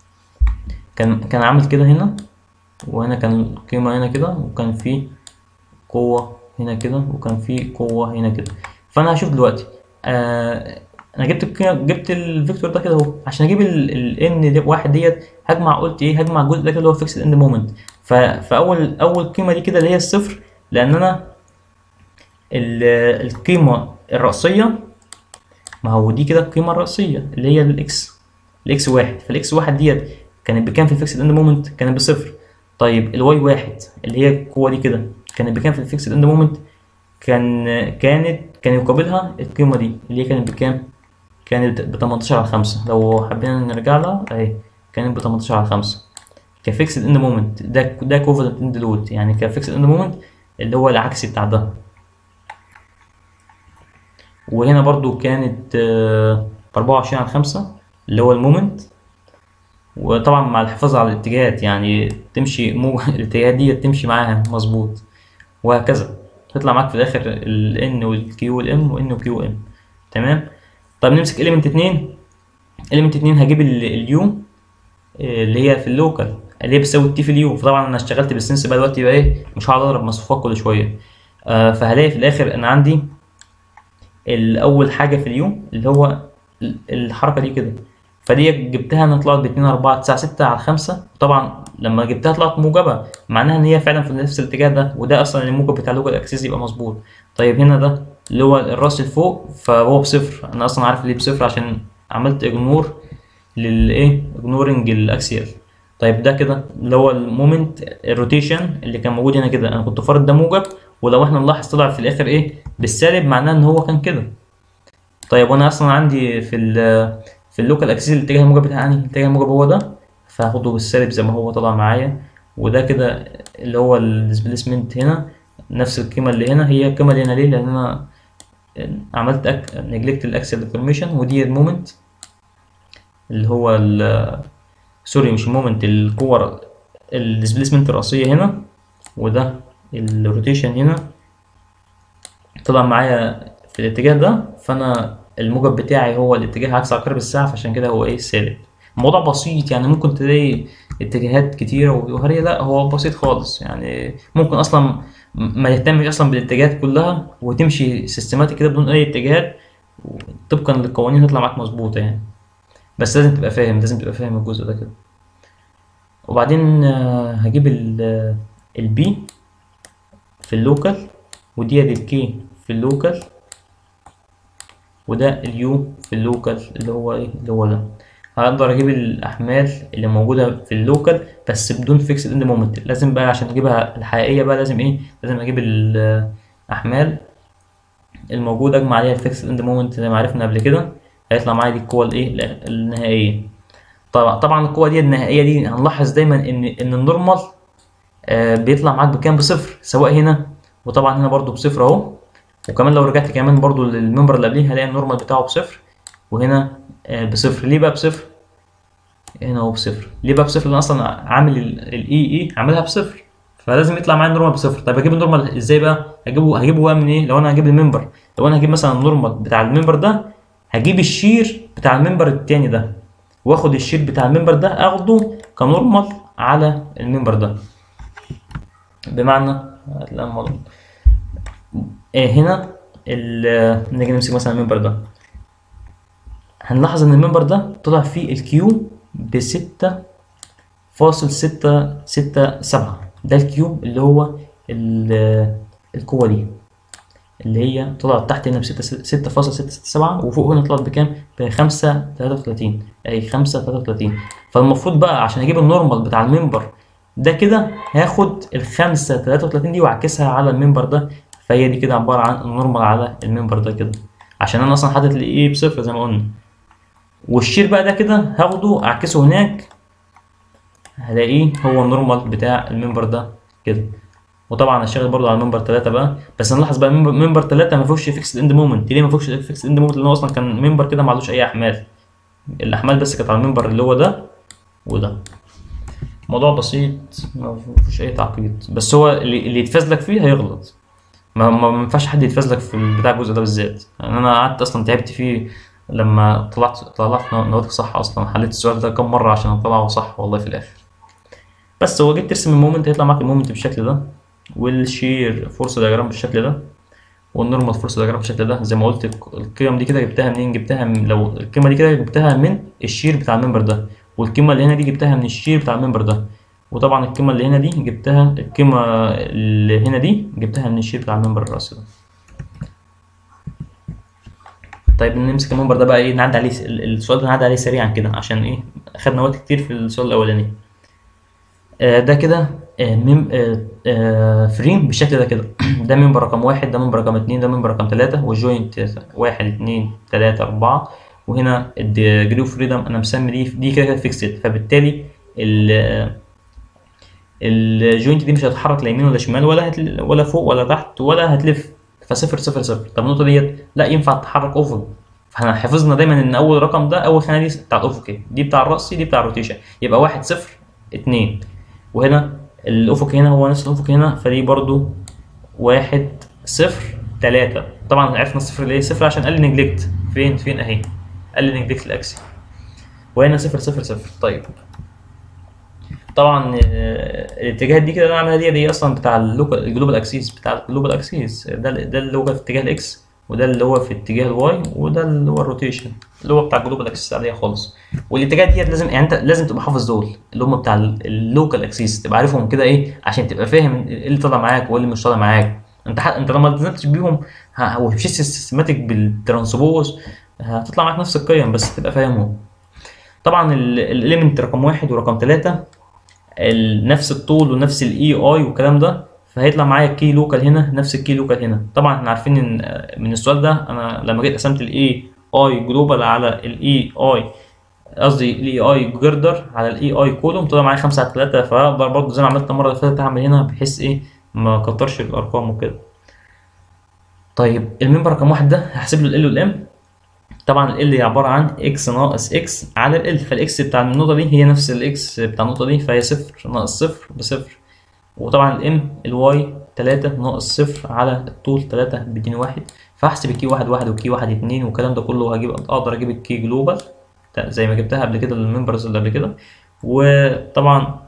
كان كان عامل كده هنا وهنا كان القيمة هنا كده وكان في قوة هنا كده وكان في قوة هنا كده فأنا هشوف دلوقتي آه أنا جبت القيمة جبت الفيكتور ده كده أهو عشان أجيب ال n دي واحد ديت هجمع قلت إيه هجمع الجزء ده كده اللي هو فيكس اند مومنت فأول أول قيمة دي كده اللي هي الصفر لأن أنا ال- القيمة الرأسية ما هو دي كده القيمة الرأسية اللي هي الإكس الإكس واحد فالإكس واحد ديت كانت بكام في الفيكسد اند مومنت كانت بصفر طيب الواي واحد اللي هي القوة دي كده كانت بكام في الفيكسد اند مومنت كان كانت كان يقابلها القيمة دي اللي هي كانت بكام كانت ب 18 على 5 لو حبينا نرجع لها اهي كانت ب 18 على 5 كفيكسد اند مومنت ده ده كوفالنت اند لود يعني كفيكسد اند مومنت اللي هو العكسي بتاع ده وهنا برضو كانت ب 24 على 5 اللي هو المومنت وطبعا مع الحفاظ على الاتجاهات يعني تمشي مو الاتجاهات دي تمشي معاها مظبوط وهكذا تطلع معاك في الاخر ال N وال Q وال M و N و Q و M تمام طب نمسك element 2 element 2 هجيب ال U اللي هي في اللوكال اللي هي بتساوي التي في اليو فطبعا انا اشتغلت بالسنس بقى دلوقتي يبقى ايه مش هقعد اضرب مصفوفات كل شويه آه فهلاقي في الاخر ان عندي الاول حاجه في اليو اللي هو ال- الحركه دي كده فدي جبتها انا طلعت ب 2 4 9 6 على 5 طبعا لما جبتها طلعت موجبه معناها ان هي فعلا في نفس الاتجاه ده وده اصلا الموجب بتاع اللوكال اكسس يبقى مظبوط طيب هنا ده اللي هو الراس اللي فوق فهو بصفر انا اصلا عارف ليه بصفر عشان عملت اجنور للايه اجنورنج الاكسيال طيب ده كده اللي هو المومنت الروتيشن اللي كان موجود هنا كده انا كنت فارض ده موجب ولو احنا نلاحظ طلع في الاخر ايه بالسالب معناه ان هو كان كده طيب وانا اصلا عندي في ال في اللوكال اكسس الاتجاه الموجب بتاعي الاتجاه الموجب هو ده فهاخده بالسالب زي ما هو طلع معايا وده كده اللي هو الديسبيسمنت هنا نفس القيمة اللي هنا هي القيمة اللي هنا ليه لأن أنا عملت أك... نجلكت الأكسل ديفورميشن ودي المومنت اللي هو ال سوري مش المومنت الكور الديسبيسمنت الرأسية هنا وده الروتيشن هنا طلع معايا في الاتجاه ده فأنا الموجب بتاعي هو الاتجاه عكس عقارب الساعة فعشان كده هو ايه سالب الموضوع بسيط يعني ممكن تلاقي اتجاهات كتيرة وهرية لا هو بسيط خالص يعني ممكن أصلا ما تهتمش أصلا بالاتجاهات كلها وتمشي سيستماتيك كده بدون أي اتجاهات طبقا للقوانين تطلع معاك مظبوطة يعني بس لازم تبقى فاهم لازم تبقى فاهم الجزء ده كده وبعدين هجيب البي في اللوكال ودي الكي في اللوكال وده اليو في اللوكال اللي هو ايه اللي هو ده هقدر اجيب الاحمال اللي موجوده في اللوكال بس بدون فيكس اند مومنت لازم بقى عشان اجيبها الحقيقيه بقى لازم ايه لازم اجيب الاحمال الموجوده اجمع عليها الفيكس اند مومنت زي ما عرفنا قبل كده هيطلع معايا دي القوه الايه النهائيه طبعا طبعا القوه دي النهائيه دي هنلاحظ دايما ان ان النورمال آه بيطلع معاك بكام بصفر سواء هنا وطبعا هنا برضو بصفر اهو وكمان لو رجعت كمان برضو للممبر اللي قبليه هلاقي النورمال بتاعه بصفر وهنا آه بصفر ليه بقى بصفر هنا هو بصفر ليه بقى بصفر لان اصلا عامل الاي اي عاملها بصفر فلازم يطلع معايا النورمال بصفر طيب اجيب النورمال ازاي بقى هجيبه هجيبه بقى من ايه لو انا هجيب الممبر لو انا هجيب مثلا النورمال بتاع الممبر ده هجيب الشير بتاع الممبر التاني ده واخد الشير بتاع الممبر ده اخده كنورمال على الممبر ده بمعنى لما إيه هنا نيجي نمسك مثلا الممبر ده هنلاحظ ان الممبر ده طلع فيه الكيو بستة فاصل ستة ستة سبعة ده الكيو اللي هو القوة دي اللي هي طلعت تحت هنا بستة ستة فاصل ستة ستة سبعة وفوق هنا طلعت بكام؟ بخمسة تلاتة وتلاتين أي خمسة تلاتة وتلاتين فالمفروض بقى عشان أجيب النورمال بتاع الممبر ده كده هاخد الخمسة تلاتة وتلاتين دي وأعكسها على الممبر ده فهي دي كده عبارة عن النورمال على الممبر ده كده عشان أنا أصلا حاطط الإيه بصفر زي ما قلنا والشير بقى ده كده هاخده أعكسه هناك هلاقيه هو النورمال بتاع الممبر ده كده وطبعا هشتغل برضو على الممبر 3 بقى بس نلاحظ بقى الممبر 3 ما فيهوش فيكس اند مومنت ليه ما فيهوش فيكس اند مومنت لان هو اصلا كان ممبر كده ما عليهوش اي احمال الاحمال بس كانت على الممبر اللي هو ده وده موضوع بسيط ما فيهوش اي تعقيد بس هو اللي, اللي يتفزلك فيه هيغلط ما ما ينفعش حد يتفزلك في بتاع الجزء ده بالذات يعني انا قعدت اصلا تعبت فيه لما طلعت طلعت نواتج صح اصلا حليت السؤال ده كم مره عشان اطلعه صح والله في الاخر بس هو جيت ترسم المومنت هيطلع معاك المومنت بالشكل ده والشير فورس دياجرام بالشكل ده والنورمال فورس دياجرام بالشكل ده زي ما قلت القيم دي كده جبتها منين جبتها من لو القيمه دي كده جبتها من الشير بتاع الممبر ده والقيمه اللي هنا دي جبتها من الشير بتاع الممبر ده وطبعا القيمه اللي هنا دي جبتها القيمه اللي هنا دي جبتها من الشير بتاع الممبر الراسي ده طيب نمسك الممبر ده بقى ايه نعدي عليه السؤال ده نعدي عليه سريعا كده عشان ايه اخدنا وقت كتير في السؤال الاولاني آه ده كده آه ميم آه آه فريم بالشكل ده كده ده ممبر رقم واحد ده ممبر رقم اتنين ده ممبر رقم تلاتة والجوينت واحد اتنين تلاتة أربعة وهنا الجريو فريدم أنا مسمي دي دي كده كده فيكسد فبالتالي ال الجوينت دي مش هتتحرك لا يمين ولا شمال ولا هتل... ولا فوق ولا تحت ولا هتلف فصفر صفر صفر طب النقطة ديت لا ينفع تتحرك أفق فاحنا حفظنا دايما إن أول رقم ده أول خانة دي بتاع الأفقي دي بتاع الرأسي دي بتاع الروتيشن يبقى واحد صفر اتنين وهنا الافق هنا هو نفس الافق هنا فدي برضو واحد صفر تلاتة طبعا عرفنا الصفر ليه صفر عشان قال لي نجلكت فين فين اهي قال لي نجلكت الاكسي وهنا صفر صفر صفر طيب طبعا الاتجاهات دي كده اللي انا عاملها دي دي اصلا بتاع اللوكال الجلوبال اكسيس بتاع الجلوبال اكسيس ده ده اللي هو في اتجاه الاكس وده اللي هو في اتجاه الواي وده اللي هو الروتيشن اللي هو بتاع الجلوبال اكسيس العاديه خالص والاتجاهات ديت لازم يعني انت لازم تبقى حافظ دول اللي هم بتاع اللوكال اكسيس تبقى عارفهم كده ايه عشان تبقى فاهم ايه اللي طالع معاك وايه اللي مش طالع معاك انت ح... انت لما التزمتش بيهم ه... ومشيت سيستماتيك بالترانسبوز هتطلع معاك نفس القيم بس تبقى فاهمهم طبعا الاليمنت رقم واحد ورقم ثلاثة نفس الطول ونفس الاي اي والكلام ده فهيطلع معايا الكي لوكال هنا نفس الكي لوكال هنا طبعا احنا عارفين ان من السؤال ده انا لما جيت قسمت الاي اي جلوبال على الاي اي قصدي الاي اي جردر على الاي اي كولوم طلع معايا 5 على 3 فاقدر برضه زي ما عملت المره اللي فاتت اعمل هنا بحيث ايه ما كترش الارقام وكده طيب الممبر رقم واحد ده هحسب له ال والام طبعا ال عباره عن اكس ناقص اكس على ال فالاكس بتاع النقطه دي هي نفس الاكس بتاع النقطه دي فهي صفر ناقص صفر بصفر وطبعا الام الواي 3 ناقص صفر على الطول 3 بيديني واحد فاحسب الكي واحد واحد والكي واحد اتنين والكلام ده كله هجيب اقدر اجيب الكي جلوبال زي ما جبتها قبل كده للممبرز اللي قبل كده وطبعا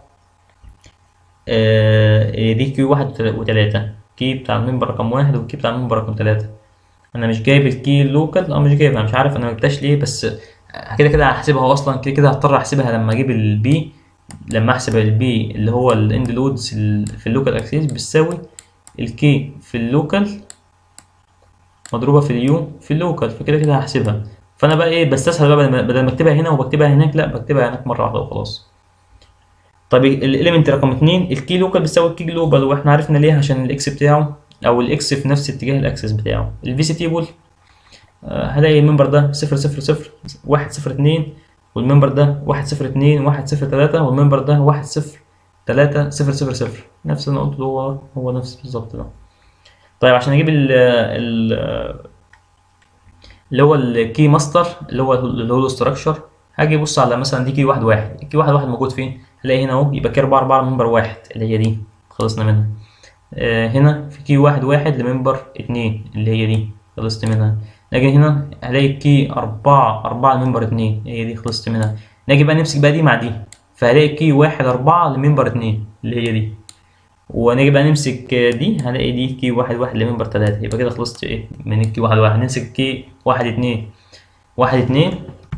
آه دي كي واحد وتلاتة كي بتاع الممبر رقم واحد والكي بتاع الممبر رقم تلاتة انا مش جايب الكي اللوكال اه مش جايبها مش عارف انا ما جبتهاش ليه بس كده كده هحسبها اصلا كده كده هضطر احسبها لما اجيب البي لما احسب البي اللي هو الاند لودز في اللوكال اكسيس بتساوي الكي في اللوكال مضروبه في اليو في اللوكال فكده كده هحسبها فانا بقى ايه بستسهل بقى بدل ما اكتبها هنا وبكتبها هناك لا بكتبها هناك مره واحده وخلاص طيب الاليمنت رقم اتنين الكي لوكال بتساوي الكي جلوبال واحنا عرفنا ليه عشان الاكس بتاعه او الاكس في نفس اتجاه الاكسس بتاعه الفي سي تيبل آه هلاقي الممبر ده صفر صفر صفر واحد صفر اتنين والممبر ده واحد صفر اتنين واحد صفر تلاتة والممبر ده واحد صفر تلاتة صفر صفر صفر نفس اللي قلته هو هو نفس بالظبط ده طيب عشان اجيب ال ال اللي هو الكي ماستر اللي هو اللي هو الاستراكشر هاجي ابص على مثلا دي كي واحد واحد الكي واحد واحد موجود فين هلاقي هنا اهو يبقى كي اربعة اربعة لممبر واحد اللي هي دي خلصنا منها آه هنا في كي واحد واحد لممبر اتنين اللي هي دي خلصت منها نجي هنا هلاقي كي أربعة أربعة لممبر اتنين هي دي خلصت منها نجي بقى نمسك بقى دي مع دي فهلاقي كي واحد أربعة لممبر اتنين اللي هي دي ونيجي بقى نمسك دي هلاقي دي كي واحد واحد لممبر تلاتة يبقى كده خلصت ايه من الكي واحد واحد نمسك كي واحد اتنين واحد اتنين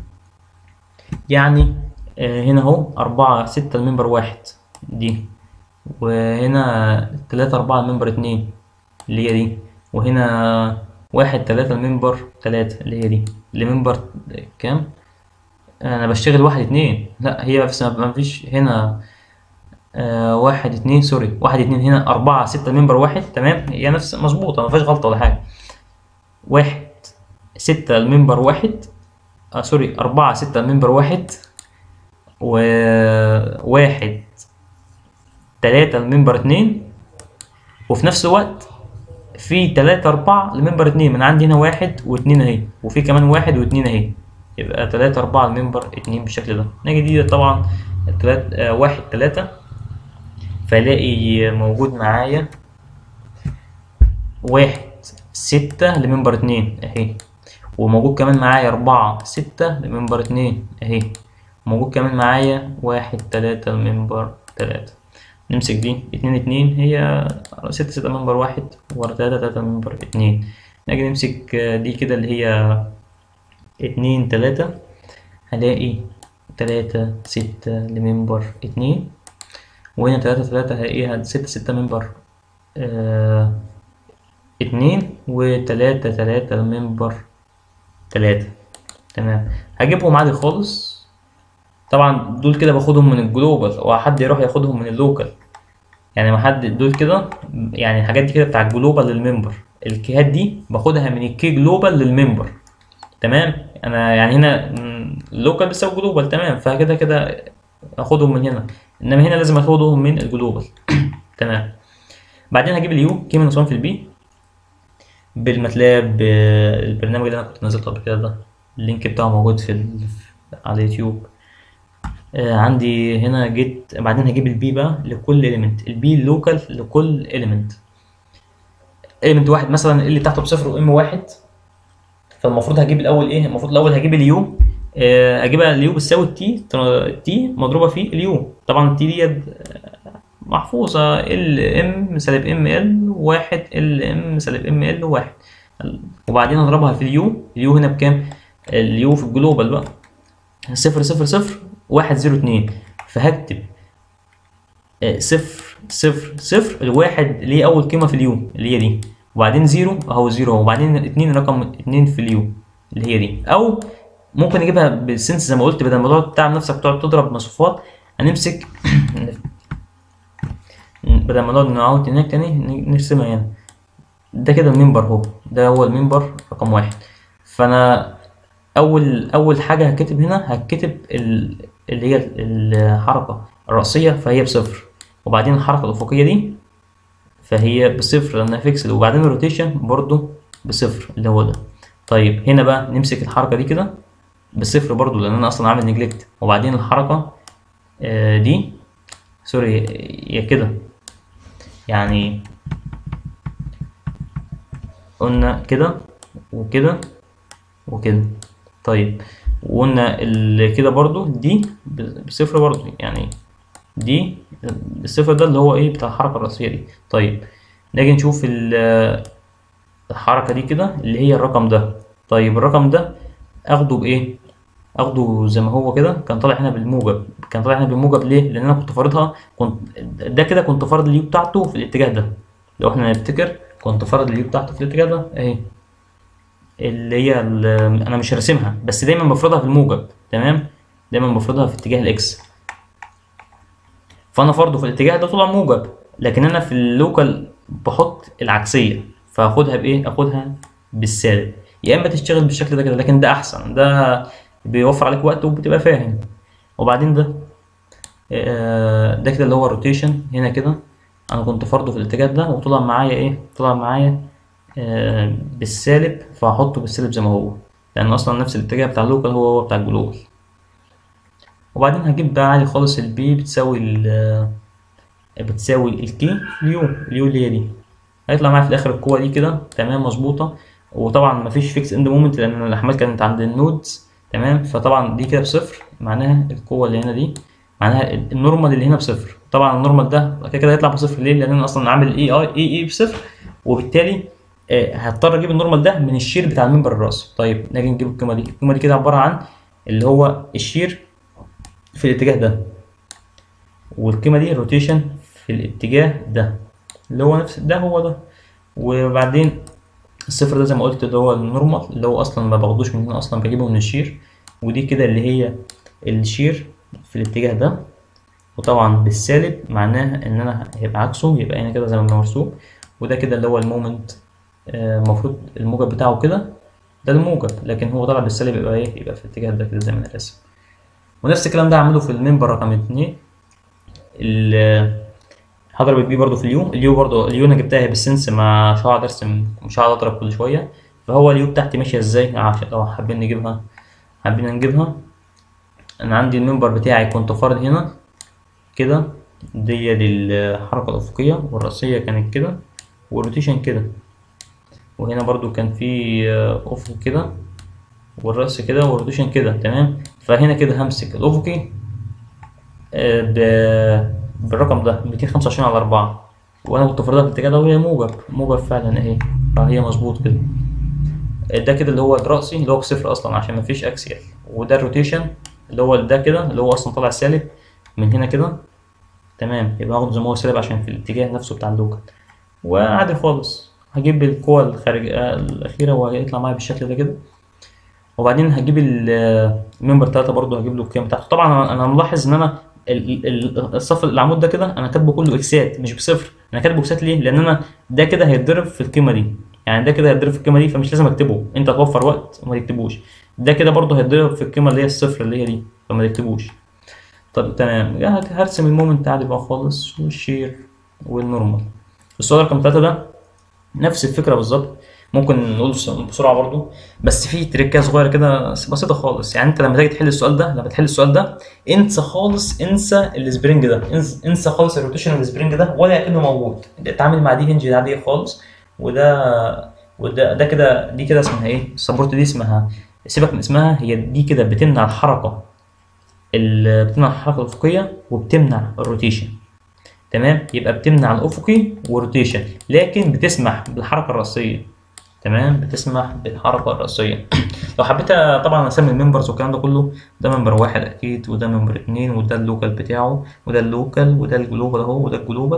يعني آه هنا اهو أربعة ستة لممبر واحد دي وهنا تلاتة أربعة لممبر اتنين اللي هي دي وهنا واحد تلاتة لممبر تلاتة اللي هي دي لممبر كام انا بشتغل واحد اتنين لا هي بس ما فيش هنا آه واحد اتنين سوري واحد اتنين هنا أربعة ستة ممبر واحد تمام هي نفس مظبوطة مفيهاش غلطة ولا حاجة واحد ستة الممبر واحد آه سوري أربعة ستة الممبر واحد وواحد تلاتة الممبر اتنين وفي نفس الوقت في تلاتة أربعة لممبر اتنين من عندي هنا واحد واتنين أهي وفي كمان واحد واتنين أهي يبقى تلاتة أربعة لممبر اتنين بالشكل ده نيجي دي طبعا تلات آه واحد تلاتة فلاقي موجود معايا واحد ستة لممبر اتنين اهي وموجود كمان معايا أربعة ستة لممبر اتنين اهي موجود كمان معايا واحد تلاتة لممبر تلاتة نمسك دي اتنين اتنين هي ستة ستة ممبر واحد ورا تلاتة تلاتة ممبر اتنين نيجي نمسك دي كده اللي هي اتنين تلاتة هلاقي تلاتة ستة لممبر اتنين وهنا تلاتة تلاتة هلاقيها ستة ستة ممبر آه اتنين وتلاتة تلاتة لممبر تلاتة تمام هجيبهم عادي خالص طبعا دول كده باخدهم من الجلوبال وحد يروح ياخدهم من اللوكال يعني ما حد دول كده يعني الحاجات دي كده بتاع الجلوبال للممبر الكيهات دي باخدها من الكي جلوبال للممبر تمام انا يعني هنا اللوكال بيساوي جلوبال تمام فكده كده اخدهم من هنا انما هنا لازم اخدهم من الجلوبال تمام بعدين هجيب اليو كي ماينس 1 في البي بالماتلاب البرنامج اللي انا كنت نزلته قبل كده ده اللينك بتاعه موجود في ال... على اليوتيوب آه عندي هنا جيت بعدين هجيب البي بقى لكل اليمنت البي اللوكال لكل اليمنت اليمنت واحد مثلا اللي تحته بصفر وام واحد فالمفروض هجيب الاول ايه المفروض الاول هجيب اليو آه اجيبها اليو بتساوي التي التي مضروبه في اليو طبعا التي ديت محفوظه ال ام سالب ام ال واحد ال ام سالب ام ال واحد وبعدين اضربها في اليو اليو هنا بكام اليو في الجلوبال بقى صفر صفر صفر واحد زيرو اتنين فهكتب صفر صفر صفر الواحد ليه اول قيمه في اليو اللي هي دي وبعدين زيرو اهو زيرو وبعدين اتنين رقم اتنين في اليو اللي هي دي او ممكن نجيبها بالسنس زي ما قلت بدل ما تقعد تعمل نفسك تقعد تضرب مصفوفات هنمسك بدل ما نقعد نعود هناك تاني نرسمها هنا ده كده المنبر اهو ده هو المنبر رقم واحد فانا اول اول حاجه هكتب هنا هكتب اللي هي الحركه الرأسيه فهي بصفر وبعدين الحركه الافقيه دي فهي بصفر لانها فيكسد وبعدين الروتيشن برضو بصفر اللي هو ده طيب هنا بقى نمسك الحركه دي كده بصفر برضو لان انا اصلا عامل نجلكت وبعدين الحركه آه دي سوري هي كده يعني قلنا كده وكده وكده طيب وقلنا ال- كده برضو دي ب- بصفر برضو يعني دي الصفر ده اللي هو ايه بتاع الحركة الرئيسية دي طيب نيجي نشوف ال- الحركة دي كده اللي هي الرقم ده طيب الرقم ده اخده بايه اخده زي ما هو كده كان طالع هنا بالموجب كان طالع هنا بالموجب ليه لان انا كنت فارضها كنت ده كده كنت فارض اليو بتاعته في الاتجاه ده لو احنا نفتكر كنت فارض اليو بتاعته في الاتجاه ده اهي اللي هي ال- انا مش راسمها بس دايما بفرضها في الموجب تمام دايما بفرضها في اتجاه الاكس فانا فرضه في الاتجاه ده طلع موجب لكن انا في اللوكال بحط العكسيه فاخدها بايه اخدها بالسالب يا اما تشتغل بالشكل ده كده لكن ده احسن ده بيوفر عليك وقت وبتبقى فاهم وبعدين ده آه، ده كده اللي هو الروتيشن هنا كده انا كنت فرضه في الاتجاه ده وطلع معايا ايه طلع معايا آه، بالسالب فهحطه بالسالب زي ما هو لان اصلا نفس الاتجاه بتاع اللوكال هو هو بتاع الجلوبال وبعدين هجيب بقى عادي خالص البي بتساوي ال بتساوي الكي اليو اليو اللي هي دي هيطلع معايا في الاخر القوه دي كده تمام مظبوطه وطبعا مفيش فيكس اند مومنت لان الاحمال كانت عند النودز تمام فطبعا دي كده بصفر معناها القوه اللي هنا دي معناها النورمال اللي هنا بصفر طبعا النورمال ده كده كده هيطلع بصفر ليه لان انا اصلا عامل اي اي اي اي بصفر وبالتالي آه، هضطر اجيب النورمال ده من الشير بتاع المنبر الراسي طيب نيجي نجيب القيمه دي القيمه دي كده عباره عن اللي هو الشير في الاتجاه ده والقيمه دي الروتيشن في الاتجاه ده اللي هو نفس ده هو ده وبعدين الصفر ده زي ما قلت اللي هو النورمال اللي هو اصلا ما باخدوش من هنا اصلا بجيبه من الشير ودي كده اللي هي الشير في الاتجاه ده وطبعا بالسالب معناها ان انا هيبقى عكسه يبقى هنا كده زي ما مرسوم وده كده اللي هو المومنت آه، المفروض الموجب بتاعه كده ده الموجب لكن هو طالع بالسالب يبقى ايه يبقى في الاتجاه ده كده زي ما انا راسم ونفس الكلام ده هعمله في المنبر رقم اتنين ال- هضرب البي برضو في اليو اليو برضو اليو انا جبتها بالسنس مش هقعد ارسم مش هقعد اضرب كل شويه فهو اليو بتاعتي ماشيه ازاي عشان لو حابين نجيبها حابين نجيبها انا عندي المنبر بتاعي كنت فارض هنا كده دي للحركه الافقيه والراسيه كانت كده والروتيشن كده وهنا برضو كان في آه، افق كده والرأس كده والروتيشن كده تمام فهنا كده همسك الأفقي آه، ب- بالرقم ده 225 على 4 وأنا كنت فاردها في الاتجاه ده وهي موجب موجب فعلا أهي فهي مظبوط كده آه، ده كده اللي هو الرأسي اللي هو بصفر أصلا عشان مفيش أكسيال وده الروتيشن اللي هو ده كده اللي هو أصلا طالع سالب من هنا كده تمام يبقى هاخده زي ما هو سالب عشان في الاتجاه نفسه بتاع اللوكال وعادي خالص هجيب القوة الخارجية الأخيرة وهيطلع معايا بالشكل ده كده وبعدين هجيب ال- الممبر 3 برضه هجيب له القيم بتاعته طبعا أنا- انا ملاحظ ان انا ال- ال- الصف العمود ده كده انا كاتبه كله اكسات مش بصفر انا كاتبه اكسات ليه لان انا ده كده هيتضرب في القيمه دي يعني ده كده هيتضرب في القيمه دي فمش لازم اكتبه انت هتوفر وقت وما تكتبوش ده كده برضه هيتضرب في القيمه اللي هي الصفر اللي هي دي فما تكتبوش طب تمام يعني هرسم المومنت عادي بقى خالص والشير والنورمال السؤال رقم 3 ده نفس الفكره بالظبط ممكن نقول بس- بسرعه برضو بس في تريكه صغيره كده بسيطه خالص يعني انت لما تيجي تحل السؤال ده لما تحل السؤال ده انسى خالص انسى السبرينج ده انسى, انسى خالص الروتيشن السبرينج ده ولا كأنه موجود اتعامل مع دي هنج عاديه خالص وده وده ده كده دي كده اسمها ايه السبورت دي اسمها سيبك من اسمها هي دي كده بتمنع الحركه ال- بتمنع الحركه الافقيه وبتمنع الروتيشن تمام يبقى بتمنع الافقي والروتيشن لكن بتسمح بالحركه الراسيه تمام بتسمح بالحركه الراسيه لو حبيت طبعا اسمي الممبرز والكلام ده كله ده ممبر واحد اكيد وده ممبر اتنين وده اللوكال بتاعه وده اللوكال وده الجلوبال اهو وده الجلوبال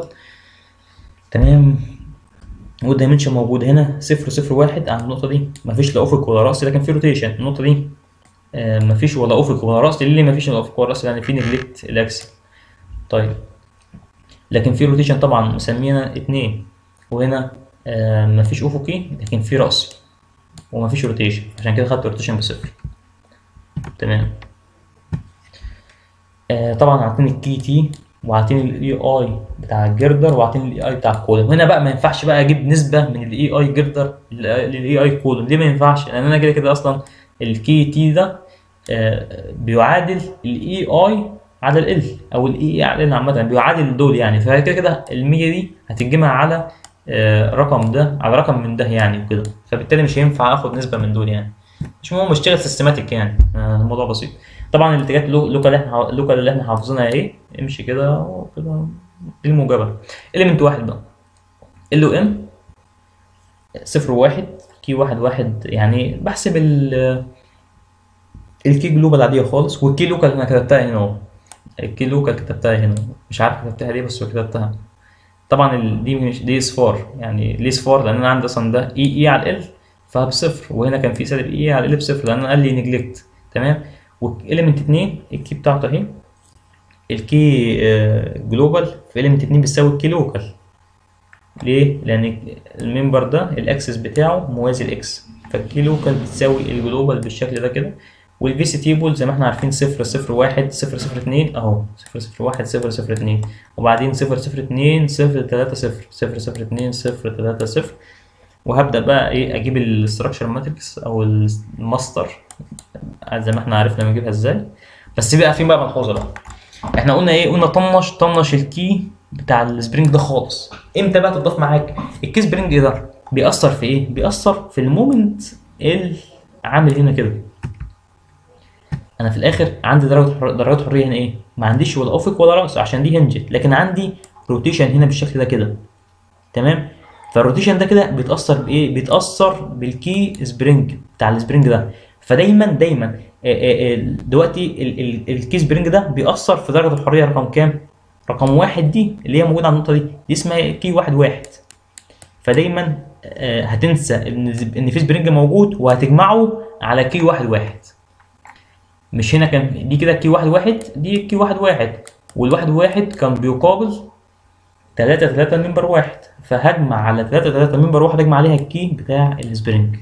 تمام والدايمنشن موجود هنا صفر صفر واحد على النقطه دي مفيش لا افق ولا راسي لكن في روتيشن النقطه دي آه، مفيش ولا افق ولا راسي ليه مفيش ولا افق ولا راسي لان في نجلكت الاكسل طيب لكن في روتيشن طبعا مسمينا اتنين وهنا آه مفيش افقي لكن في راسي ومفيش روتيشن عشان كده خدت روتيشن بصفر تمام آه طبعا عارفين الكي تي وعاطين الاي اي بتاع الجردر وعاطين الاي اي بتاع الكولوم هنا بقى ما ينفعش بقى اجيب نسبه من الاي اي جردر للاي اي كولوم ليه ما ينفعش لان انا كده كده اصلا الكي تي ده آه، بيعادل الاي اي على ال او الاي اي على ال عامه بيعادل دول يعني فكده كده ال 100 دي هتتجمع على آه، رقم ده على رقم من ده يعني وكده فبالتالي مش هينفع اخد نسبه من دول يعني مش مهم اشتغل سيستماتيك يعني آه، الموضوع بسيط طبعا الاتجاهات اللو- اللوكال اللي احنا اللوكال اللي احنا حافظينها ايه امشي كده وكده دي الموجبه اليمنت واحد بقى ال او ام صفر وواحد كي واحد واحد يعني بحسب ال الكي جلوبال عادية خالص والكي لوكال انا كتبتها هنا اهو الكي لوكال كتبتها هنا مش عارف كتبتها ليه بس كتبتها طبعا ال- دي مش دي اصفار يعني ليه اصفار لان انا عندي اصلا ده اي اي على ال فبصفر وهنا كان في سالب اي على ال بصفر لان قال لي نجلكت تمام والاليمنت 2 الكي بتاعته اهي الكي جلوبال في اليمنت 2 بتساوي الكي لوكال ليه؟ لأن الممبر ده الأكسس بتاعه موازي الإكس فالكي لوكال بتساوي الجلوبال بالشكل ده كده والفي سي تيبل زي ما احنا عارفين صفر صفر واحد صفر صفر اتنين أهو صفر صفر واحد صفر صفر اتنين وبعدين صفر صفر اتنين صفر تلاتة صفر صفر صفر اتنين صفر تلاتة صفر وهبدأ بقى إيه أجيب الستراكشر ماتريكس أو الماستر زي ما احنا عرفنا بنجيبها إزاي بس بقى في بقى ملحوظة بقى احنا قلنا ايه قلنا طنش طنش الكي بتاع السبرينج ده خالص امتى بقى تضاف معاك الكي سبرينج ده بيأثر في ايه بيأثر في المومنت العامل هنا كده انا في الاخر عندي درجه حر... درجات حريه هنا ايه ما عنديش ولا افق ولا راس عشان دي هنجت لكن عندي روتيشن هنا بالشكل ده كده تمام فالروتيشن ده كده بيتاثر بايه بيتاثر بالكي سبرينج بتاع السبرينج ده فدايما دايما آه، آه، آه، دلوقتي ال- ال- الكي سبرينج ده بيأثر في درجه الحريه رقم كام رقم واحد دي اللي هي موجوده على النقطه دي دي اسمها كي واحد واحد فدايما آه، هتنسى ان ان في سبرينج موجود وهتجمعه على كي واحد واحد مش هنا كان دي كده كي واحد واحد دي كي واحد واحد والواحد واحد كان بيقابل تلاتة تلاتة ممبر واحد فهجمع على تلاتة تلاتة ممبر واحد اجمع عليها الكي بتاع السبرينج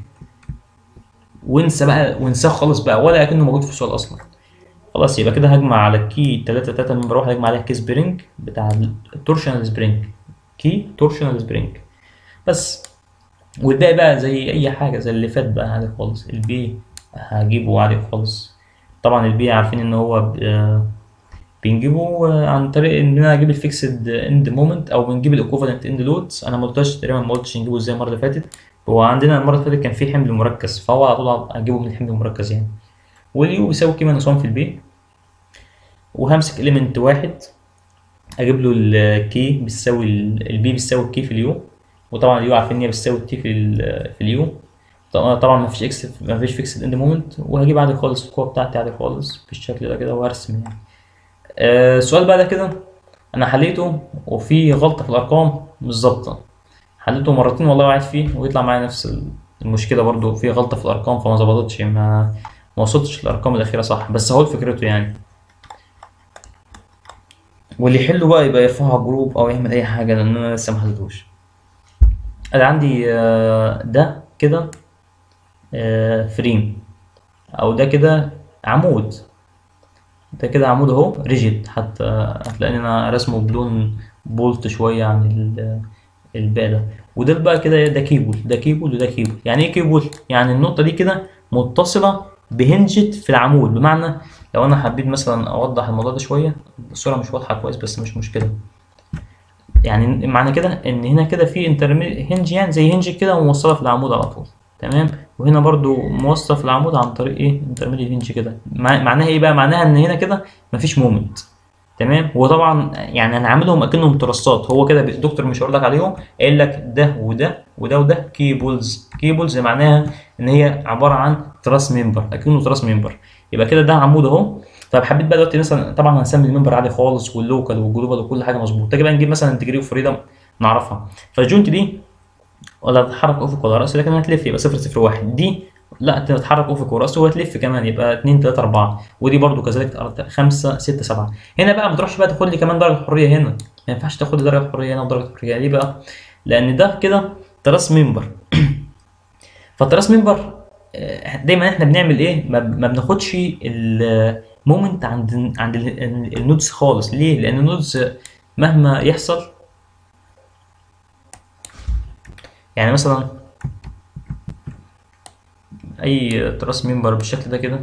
وانسى بقى وانساه خالص بقى ولا اكنه موجود في السؤال اصلا خلاص يبقى كده هجمع على الكي تلاتة تلاتة ممبر واحد اجمع عليها كي سبرينج بتاع التورشنال سبرينج كي تورشنال سبرينج بس والباقي بقى زي اي حاجه زي اللي فات بقى عادي خالص البي هجيبه عادي خالص طبعا البي عارفين ان هو ب- آه، بنجيبه آه، عن طريق ان انا اجيب الفيكسد اند مومنت او بنجيب الايكوفالنت اند لودز انا ما قلتش تقريبا ما قلتش نجيبه ازاي المره اللي فاتت هو عندنا المره اللي فاتت كان في حمل مركز فهو على طول اجيبه من الحمل المركز يعني واليو بيساوي كي ماينس 1 في البي وهمسك اليمنت واحد اجيب له الكي بيساوي البي بيساوي الكي في اليو وطبعا اليو عارفين ان هي بتساوي التي في ال في اليو طبعا طبعا ما فيش اكس ما فيش فيكسد اند مومنت وهجيب عادي خالص القوه بتاعتي عادي خالص بالشكل ده كده وهرسم يعني آه، السؤال بقى ده كده انا حليته وفي غلطه في الارقام مش ظابطه حليته مرتين والله وقعت فيه ويطلع معايا نفس المشكله برضو في غلطه في الارقام فما ظبطتش ما ما وصلتش الارقام الاخيره صح بس هو فكرته يعني واللي يحله بقى يبقى يرفعه على الجروب او يعمل اي حاجه لان انا لسه ما حلتوش انا عندي آه، ده كده آه، فريم او ده كده عمود ده كده عمود اهو ريجيد حتى هتلاقيني انا رسمه بلون بولت شويه عن ال- الباقي ده وده بقى كده ده كيبل ده كيبل وده كيبل يعني ايه كيبل يعني النقطه دي كده متصله بهنجة في العمود بمعنى لو انا حبيت مثلا اوضح الموضوع ده شويه الصوره مش واضحه كويس بس مش مشكله يعني معنى كده ان هنا كده في انترمي هنج يعني زي هنج كده وموصله في العمود على طول تمام وهنا برضو موصل في العمود عن طريق ايه انترميديت هنج كده مع- معناها ايه بقى معناها ان هنا كده مفيش مومنت تمام هو طبعا يعني انا عاملهم اكنهم ترسات هو كده الدكتور مش هيقول لك عليهم قايل لك ده وده وده وده كيبلز كيبلز معناها ان هي عباره عن تراس ممبر اكنه تراس ممبر يبقى كده ده عمود اهو طب حبيت بقى دلوقتي مثلا طبعا هنسمي الممبر عادي خالص واللوكال والجلوبال وكل حاجه مظبوط تيجي بقى نجيب مثلا ديجري اوف فريدم نعرفها فالجونت دي ولا تتحرك افق ولا راس لكن هتلف يبقى 0 0 1 دي لا تتحرك افق ورأس وهتلف كمان يبقى 2 3 4 ودي برضو كذلك 5 6 7 هنا بقى ما تروحش بقى تاخد لي كمان درجه حريه هنا ما ينفعش تاخد لي درجه حريه هنا ودرجه حريه ليه بقى؟ لان ده كده تراس ممبر فالتراس ممبر آه، دايما احنا بنعمل ايه ما ما بناخدش ال- مومنت عند عند ال- ال- النودز خالص ليه لان النودز مهما يحصل يعني مثلا اي تراس ممبر بالشكل ده كده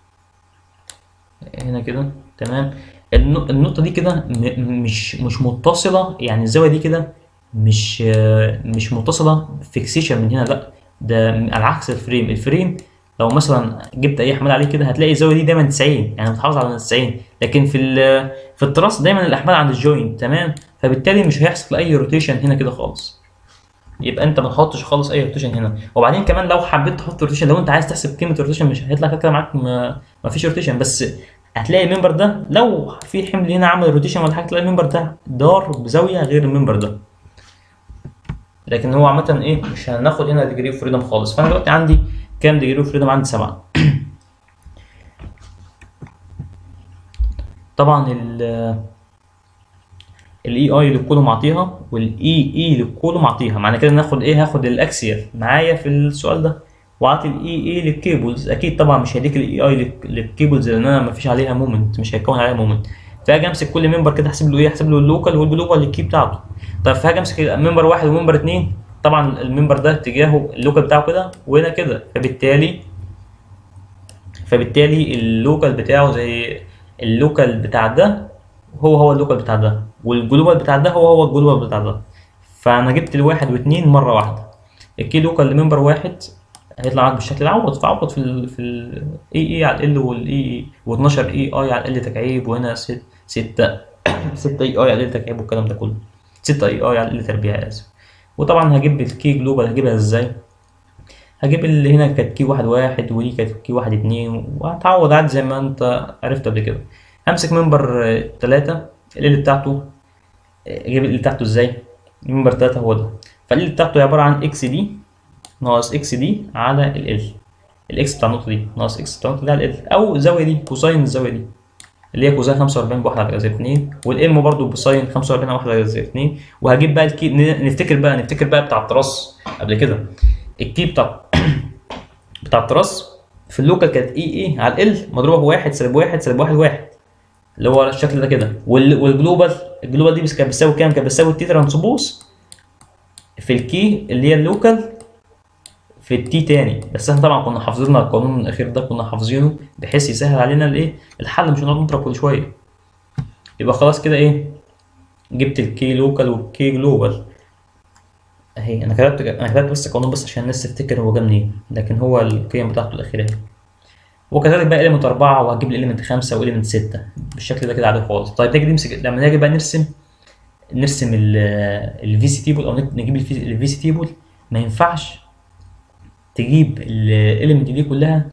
هنا كده تمام النو- النقطة دي كده م- مش مش متصلة يعني الزاوية دي كده مش آه، مش متصلة فيكسيشن من هنا لا ده على عكس الفريم الفريم لو مثلا جبت اي احمال عليه كده هتلاقي الزاوية دي دايما 90 يعني بتحافظ على 90 لكن في ال- في التراس دايما الاحمال عند الجوينت تمام فبالتالي مش هيحصل اي روتيشن هنا كده خالص يبقى انت ما تحطش خالص اي روتيشن هنا وبعدين كمان لو حبيت تحط روتيشن لو انت عايز تحسب قيمه الروتيشن مش هيطلع كده معاك ما, ما فيش روتيشن بس هتلاقي الممبر ده لو في حمل هنا عمل روتيشن ولا حاجه تلاقي الممبر ده دار بزاويه غير الممبر ده لكن هو عامه ايه مش هناخد هنا ديجري اوف فريدم خالص فانا دلوقتي عندي كام ديجري اوف فريدم عندي سبعه طبعا ال الاي اي للكولوم اعطيها والاي اي للكولوم اعطيها معنى كده ناخد ايه هاخد الاكسيال معايا في السؤال ده واعطي الاي اي للكيبلز اكيد طبعا مش هيديك الاي اي للكيبلز لان انا ما فيش عليها مومنت مش هيكون عليها مومنت فاجي امسك كل ممبر كده احسب له ايه احسب له اللوكال والجلوبال للكي بتاعته طيب فهاجي امسك ممبر واحد وممبر اتنين طبعا الممبر ده اتجاهه اللوكال بتاعه كده وهنا كده فبالتالي فبالتالي اللوكال بتاعه زي اللوكال بتاع ده هو هو اللوكال بتاع ده والجلوبال بتاع ده هو هو الجلوبال بتاع ده فانا جبت الواحد واثنين مره واحده الكي لوكال لممبر واحد هيطلع معاك بالشكل ده عوض فعوض في ال في ال اي اي على ال والاي اي و12 اي اي على ال تكعيب وهنا 6 6 6 اي اي على ال تكعيب والكلام ده كله 6 اي اي على ال تربيع اسف وطبعا هجيب الكي جلوبال هجيبها ازاي هجيب اللي هنا كانت كي واحد واحد ودي كانت كي واحد اتنين وهتعوض عادي زي ما انت عرفت قبل كده همسك ممبر آه، تلاتة ال بتاعته آه، اجيب ال بتاعته ازاي ممبر تلاتة هو ده فال بتاعته عبارة عن اكس دي ناقص اكس دي على ال ال الاكس بتاع النقطة دي ناقص اكس بتاع النقطة دي على ال او الزاوية دي كوساين الزاوية دي اللي هي كوساين 45 بواحد على جذر 2 والام برضه بساين 45 على واحد على جذر 2 وهجيب بقى الكي ن- نفتكر بقى نفتكر بقى بتاع التراس قبل كده الكي بتاع بتاع التراس في اللوكال كانت اي اي على ال مضروبه في واحد سالب واحد سالب واحد واحد اللي هو الشكل ده كده وال- والجلوبال الجلوبال دي بس كانت بتساوي كام؟ كانت بتساوي التي ترانسبوز في الكي اللي هي اللوكال في التي تاني بس احنا طبعا كنا حافظين القانون الاخير ده كنا حافظينه بحيث يسهل علينا الايه الحل مش هنقعد نضرب كل شويه يبقى خلاص كده ايه جبت الكي لوكال والكي جلوبال اهي انا كتبت انا كتبت بس القانون بس عشان الناس تفتكر هو جه منين لكن هو القيم بتاعته الاخيره اهي وكذلك بقى اليمنت 4 وهجيب الاليمنت 5 واليمنت 6 بالشكل ده كده عادي خالص طيب نيجي نمسك لما نيجي بقى نرسم نرسم الفي سي تيبل او نجيب الفي سي تيبل ما ينفعش تجيب الاليمنت دي كلها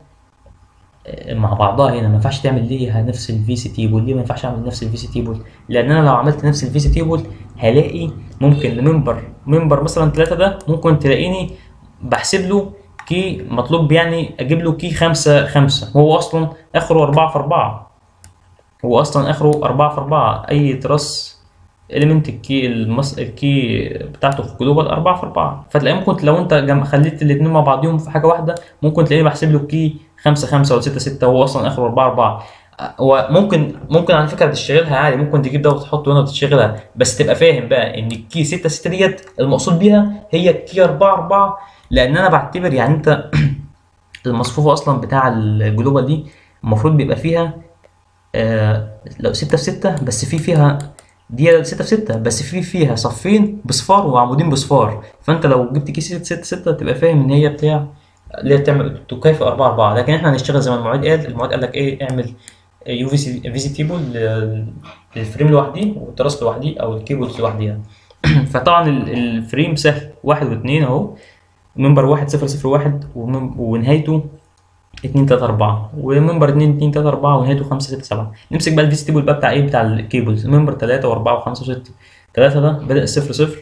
مع بعضها هنا ما ينفعش تعمل ليها نفس الفي سي تيبل ليه ما ينفعش اعمل نفس الفي سي تيبل لان انا لو عملت نفس الفي سي تيبل هلاقي ممكن لممبر ممبر مثلا ثلاثة ده ممكن تلاقيني بحسب له كي مطلوب يعني اجيب له كي خمسة خمسة هو اصلا اخره أربعة في أربعة هو اصلا اخره أربعة في أربعة اي تراس اليمنت الكي المس... الكي بتاعته في جلوبال 4 في 4 فتلاقيه ممكن لو انت جم... خليت الاثنين مع بعضهم في حاجه واحده ممكن تلاقيه بحسب له كي 5 5 ولا 6 6 وهو اصلا اخره 4 4 هو ممكن ممكن على فكره تشتغلها عادي ممكن تجيب ده وتحطه هنا وتشتغلها بس تبقى فاهم بقى ان الكي 6 6 ديت المقصود بيها هي الكي 4 4 لان انا بعتبر يعني انت المصفوفه اصلا بتاع الجلوبال دي المفروض بيبقى فيها آه لو 6 في 6 بس في فيها دي 6 في 6 بس في فيها صفين بصفار وعمودين بصفار فانت لو جبت كيس 6 6 6 تبقى فاهم ان هي بتاع اللي هي بتعمل تكافئ 4 4 لكن احنا هنشتغل زي ما المعيد قال المعيد قال لك ايه اعمل يو في سي في سي تيبل للفريم لوحدي والتراس لوحدي او الكيبلز لوحديها فطبعا الفريم سهل واحد واثنين اهو منبر واحد صفر صفر واحد ونهايته 2 3 4 وممبر 2 2 3 4 ونهايته 5 6 7 نمسك بقى الفيس تيبل بقى بتاع ايه بتاع الكيبلز ممبر 3 و4 و5 و6 3 ده بدا 0 0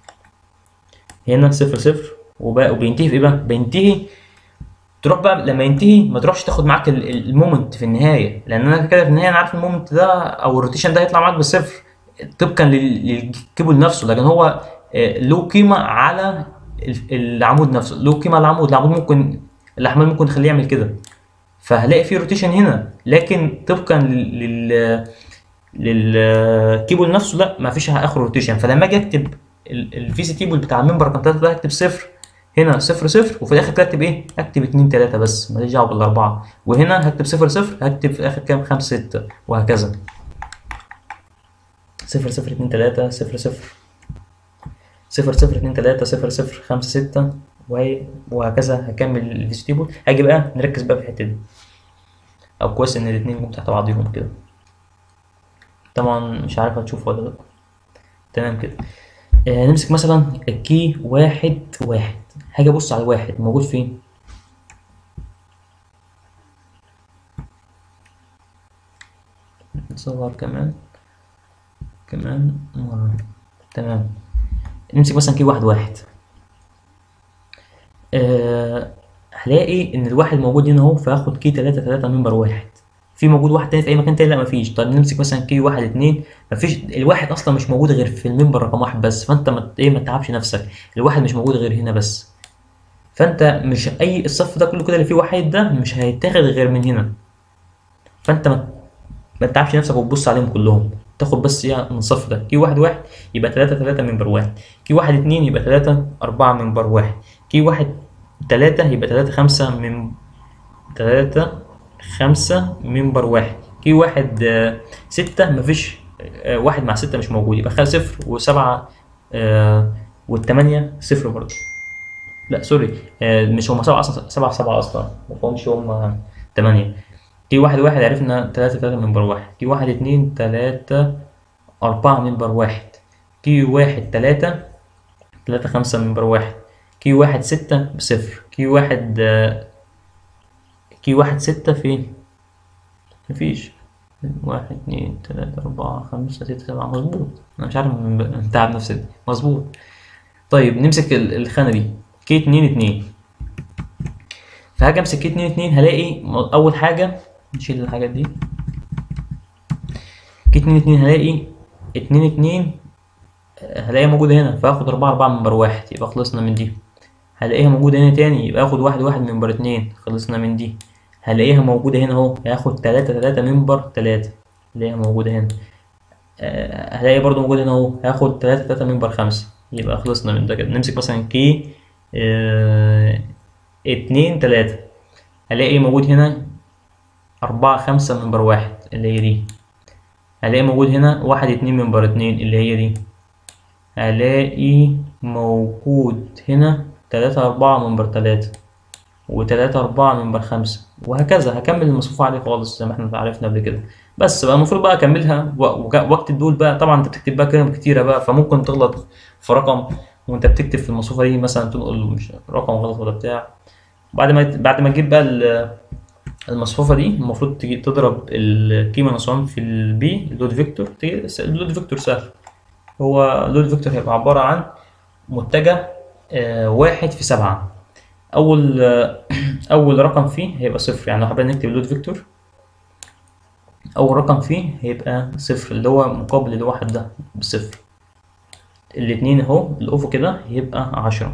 هنا 0 0 وبقى وبينتهي في ايه بقى؟ بينتهي تروح بقى لما ينتهي ما تروحش تاخد معاك المومنت في النهايه لان انا كده في النهايه انا عارف المومنت ده او الروتيشن ده هيطلع معاك بالصفر طبقا للكيبل نفسه لكن هو له قيمه على العمود نفسه له قيمه على العمود العمود ممكن الاحمال ممكن تخليه يعمل كده فهلاقي في روتيشن هنا لكن طبقا لل لل للكيبل نفسه لا ما فيش اخر روتيشن فلما اجي اكتب الفي سي تيبل بتاع الممبر رقم 3 ده هكتب صفر هنا صفر صفر وفي الاخر كده اكتب ايه؟ اكتب 2 3 بس ماليش دعوه بالاربعه وهنا هكتب صفر صفر هكتب في الاخر كام 5 6 وهكذا صفر صفر اتنين تلاتة صفر صفر صفر صفر اتنين تلاتة صفر صفر خمسة ستة وهي وهكذا هكمل الفيستيبول هاجي بقى نركز بقى في الحتة دي أو كويس إن الاتنين جم تحت بعضيهم كده طبعا مش عارف هتشوف ولا لأ تمام كده آه نمسك مثلا الكي واحد واحد هاجي أبص على واحد موجود فين نصور كمان كمان مرة تمام نمسك مثلا كي واحد واحد أه هلاقي ان الواحد موجود هنا اهو فاخد كي تلاتة تلاتة منبر واحد في موجود واحد تاني في اي مكان تاني لا مفيش طب نمسك مثلا كي واحد اتنين مفيش الواحد اصلا مش موجود غير في المنبر رقم واحد بس فانت ما ايه ما تتعبش نفسك الواحد مش موجود غير هنا بس فانت مش اي الصف ده كله كده اللي فيه واحد ده مش هيتاخد غير من هنا فانت ما ما تتعبش نفسك وتبص عليهم كلهم تاخد بس ايه من الصف ده كي واحد واحد يبقى تلاتة تلاتة منبر واحد كي واحد اتنين يبقى تلاتة أربعة منبر واحد كي واحد تلاتة يبقى تلاتة خمسة من تلاتة خمسة منبر واحد كي واحد آه، ستة مفيش آه، واحد مع ستة مش موجود يبقى خلي صفر وسبعة آه، والتمانية صفر برضه لا سوري آه، مش هما سبعة أصلا سبعة سبعة أصلا مفهومش هما تمانية كي واحد واحد عرفنا تلاتة تلاتة منبر واحد كي واحد اتنين تلاتة أربعة منبر واحد كي واحد تلاتة تلاتة خمسة منبر واحد كي واحد ستة بصفر كي واحد آه، كي واحد ستة فين؟ مفيش واحد اتنين تلاتة أربعة خمسة ستة سبعة مظبوط أنا مش عارف من تعب نفسي دي. مظبوط طيب نمسك ال- الخانة دي كي اتنين اتنين فهاجي امسك كي اتنين اتنين هلاقي م- أول حاجة نشيل الحاجات دي كي اتنين اتنين هلاقي اتنين اتنين آه، هلاقيها موجودة هنا فاخد أربعة أربعة منبر واحد يبقى خلصنا من دي هلاقيها موجودة هنا تاني يبقى اخد واحد واحد منبر اتنين خلصنا من دي هلاقيها موجودة هنا اهو هاخد تلاتة تلاتة منبر تلاتة هلاقيها موجودة هنا آه، هلاقي برضو موجود هنا اهو هاخد تلاتة تلاتة منبر خمسة يبقى خلصنا من ده كده نمسك مثلا كي اه اتنين تلاتة هلاقي موجود هنا أربعة خمسة منبر واحد اللي هي دي هلاقي موجود هنا واحد اتنين منبر اتنين اللي هي دي هلاقي موجود هنا تلاتة أربعة منبر تلاتة وتلاتة أربعة منبر خمسة وهكذا هكمل المصفوفة عادي خالص زي ما احنا عرفنا قبل كده بس بقى المفروض بقى أكملها و- وك- واكتب دول بقى طبعا أنت بتكتب بقى كلمة كتيرة بقى فممكن تغلط في رقم وأنت بتكتب في المصفوفة دي مثلا تنقل مش رقم غلط ولا بتاع بعد ما بعد ما تجيب بقى ال- المصفوفة دي المفروض تجي تضرب الكي ماينس 1 في البي اللود فيكتور تجي اللود فيكتور سهل هو اللود فيكتور هيبقى عبارة عن متجه آه، واحد في سبعة أول آه، أول رقم فيه هيبقى صفر يعني لو حابين نكتب اللود فيكتور أول رقم فيه هيبقى صفر اللي هو مقابل الواحد ده بصفر الاتنين أهو الأفق كده هيبقى عشرة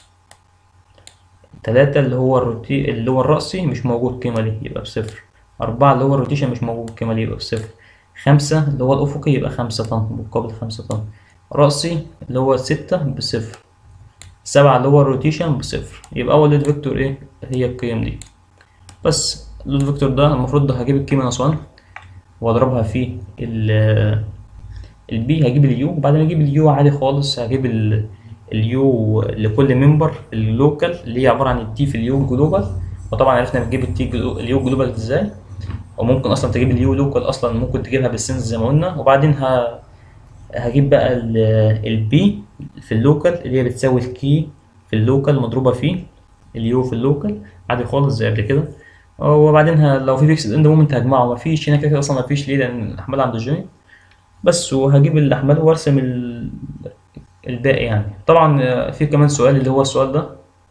تلاتة اللي هو الروتي اللي هو الرأسي مش موجود القيمة دي يبقى بصفر أربعة اللي هو الروتيشن مش موجود القيمة دي يبقى بصفر خمسة اللي هو الأفقي يبقى خمسة طن مقابل خمسة طن رأسي اللي هو ستة بصفر سبعة اللي هو الروتيشن بصفر يبقى أول لود فيكتور إيه هي القيم دي بس اللود فيكتور ده المفروض ده هجيب الكي ماينس 1 وأضربها في ال البي هجيب اليو وبعدين اجيب اليو عادي خالص هجيب ال- اليو لكل ممبر اللوكال اللي هي عباره عن التي في اليو جلوبال وطبعا عرفنا بنجيب التي جلو- اليو جلوبال ازاي وممكن اصلا تجيب اليو لوكال اصلا ممكن تجيبها بالسنس زي ما قلنا وبعدين ه... هجيب بقى البي في اللوكال اللي هي بتساوي الكي في اللوكال مضروبه في اليو في اللوكال عادي خالص زي قبل كده وبعدين ه... لو في فيكس اند مومنت هجمعه مفيش هنا كده كده اصلا مفيش ليه لان الاحمال عند الجوينت بس وهجيب الاحمال وارسم ال- الباقي يعني طبعا آه، في كمان سؤال اللي هو السؤال ده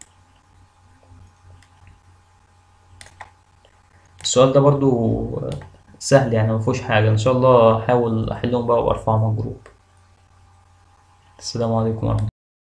السؤال ده برضو آه، سهل يعني مفيهوش حاجة ان شاء الله احاول احلهم بقى وارفعهم على الجروب السلام عليكم ورحمة الله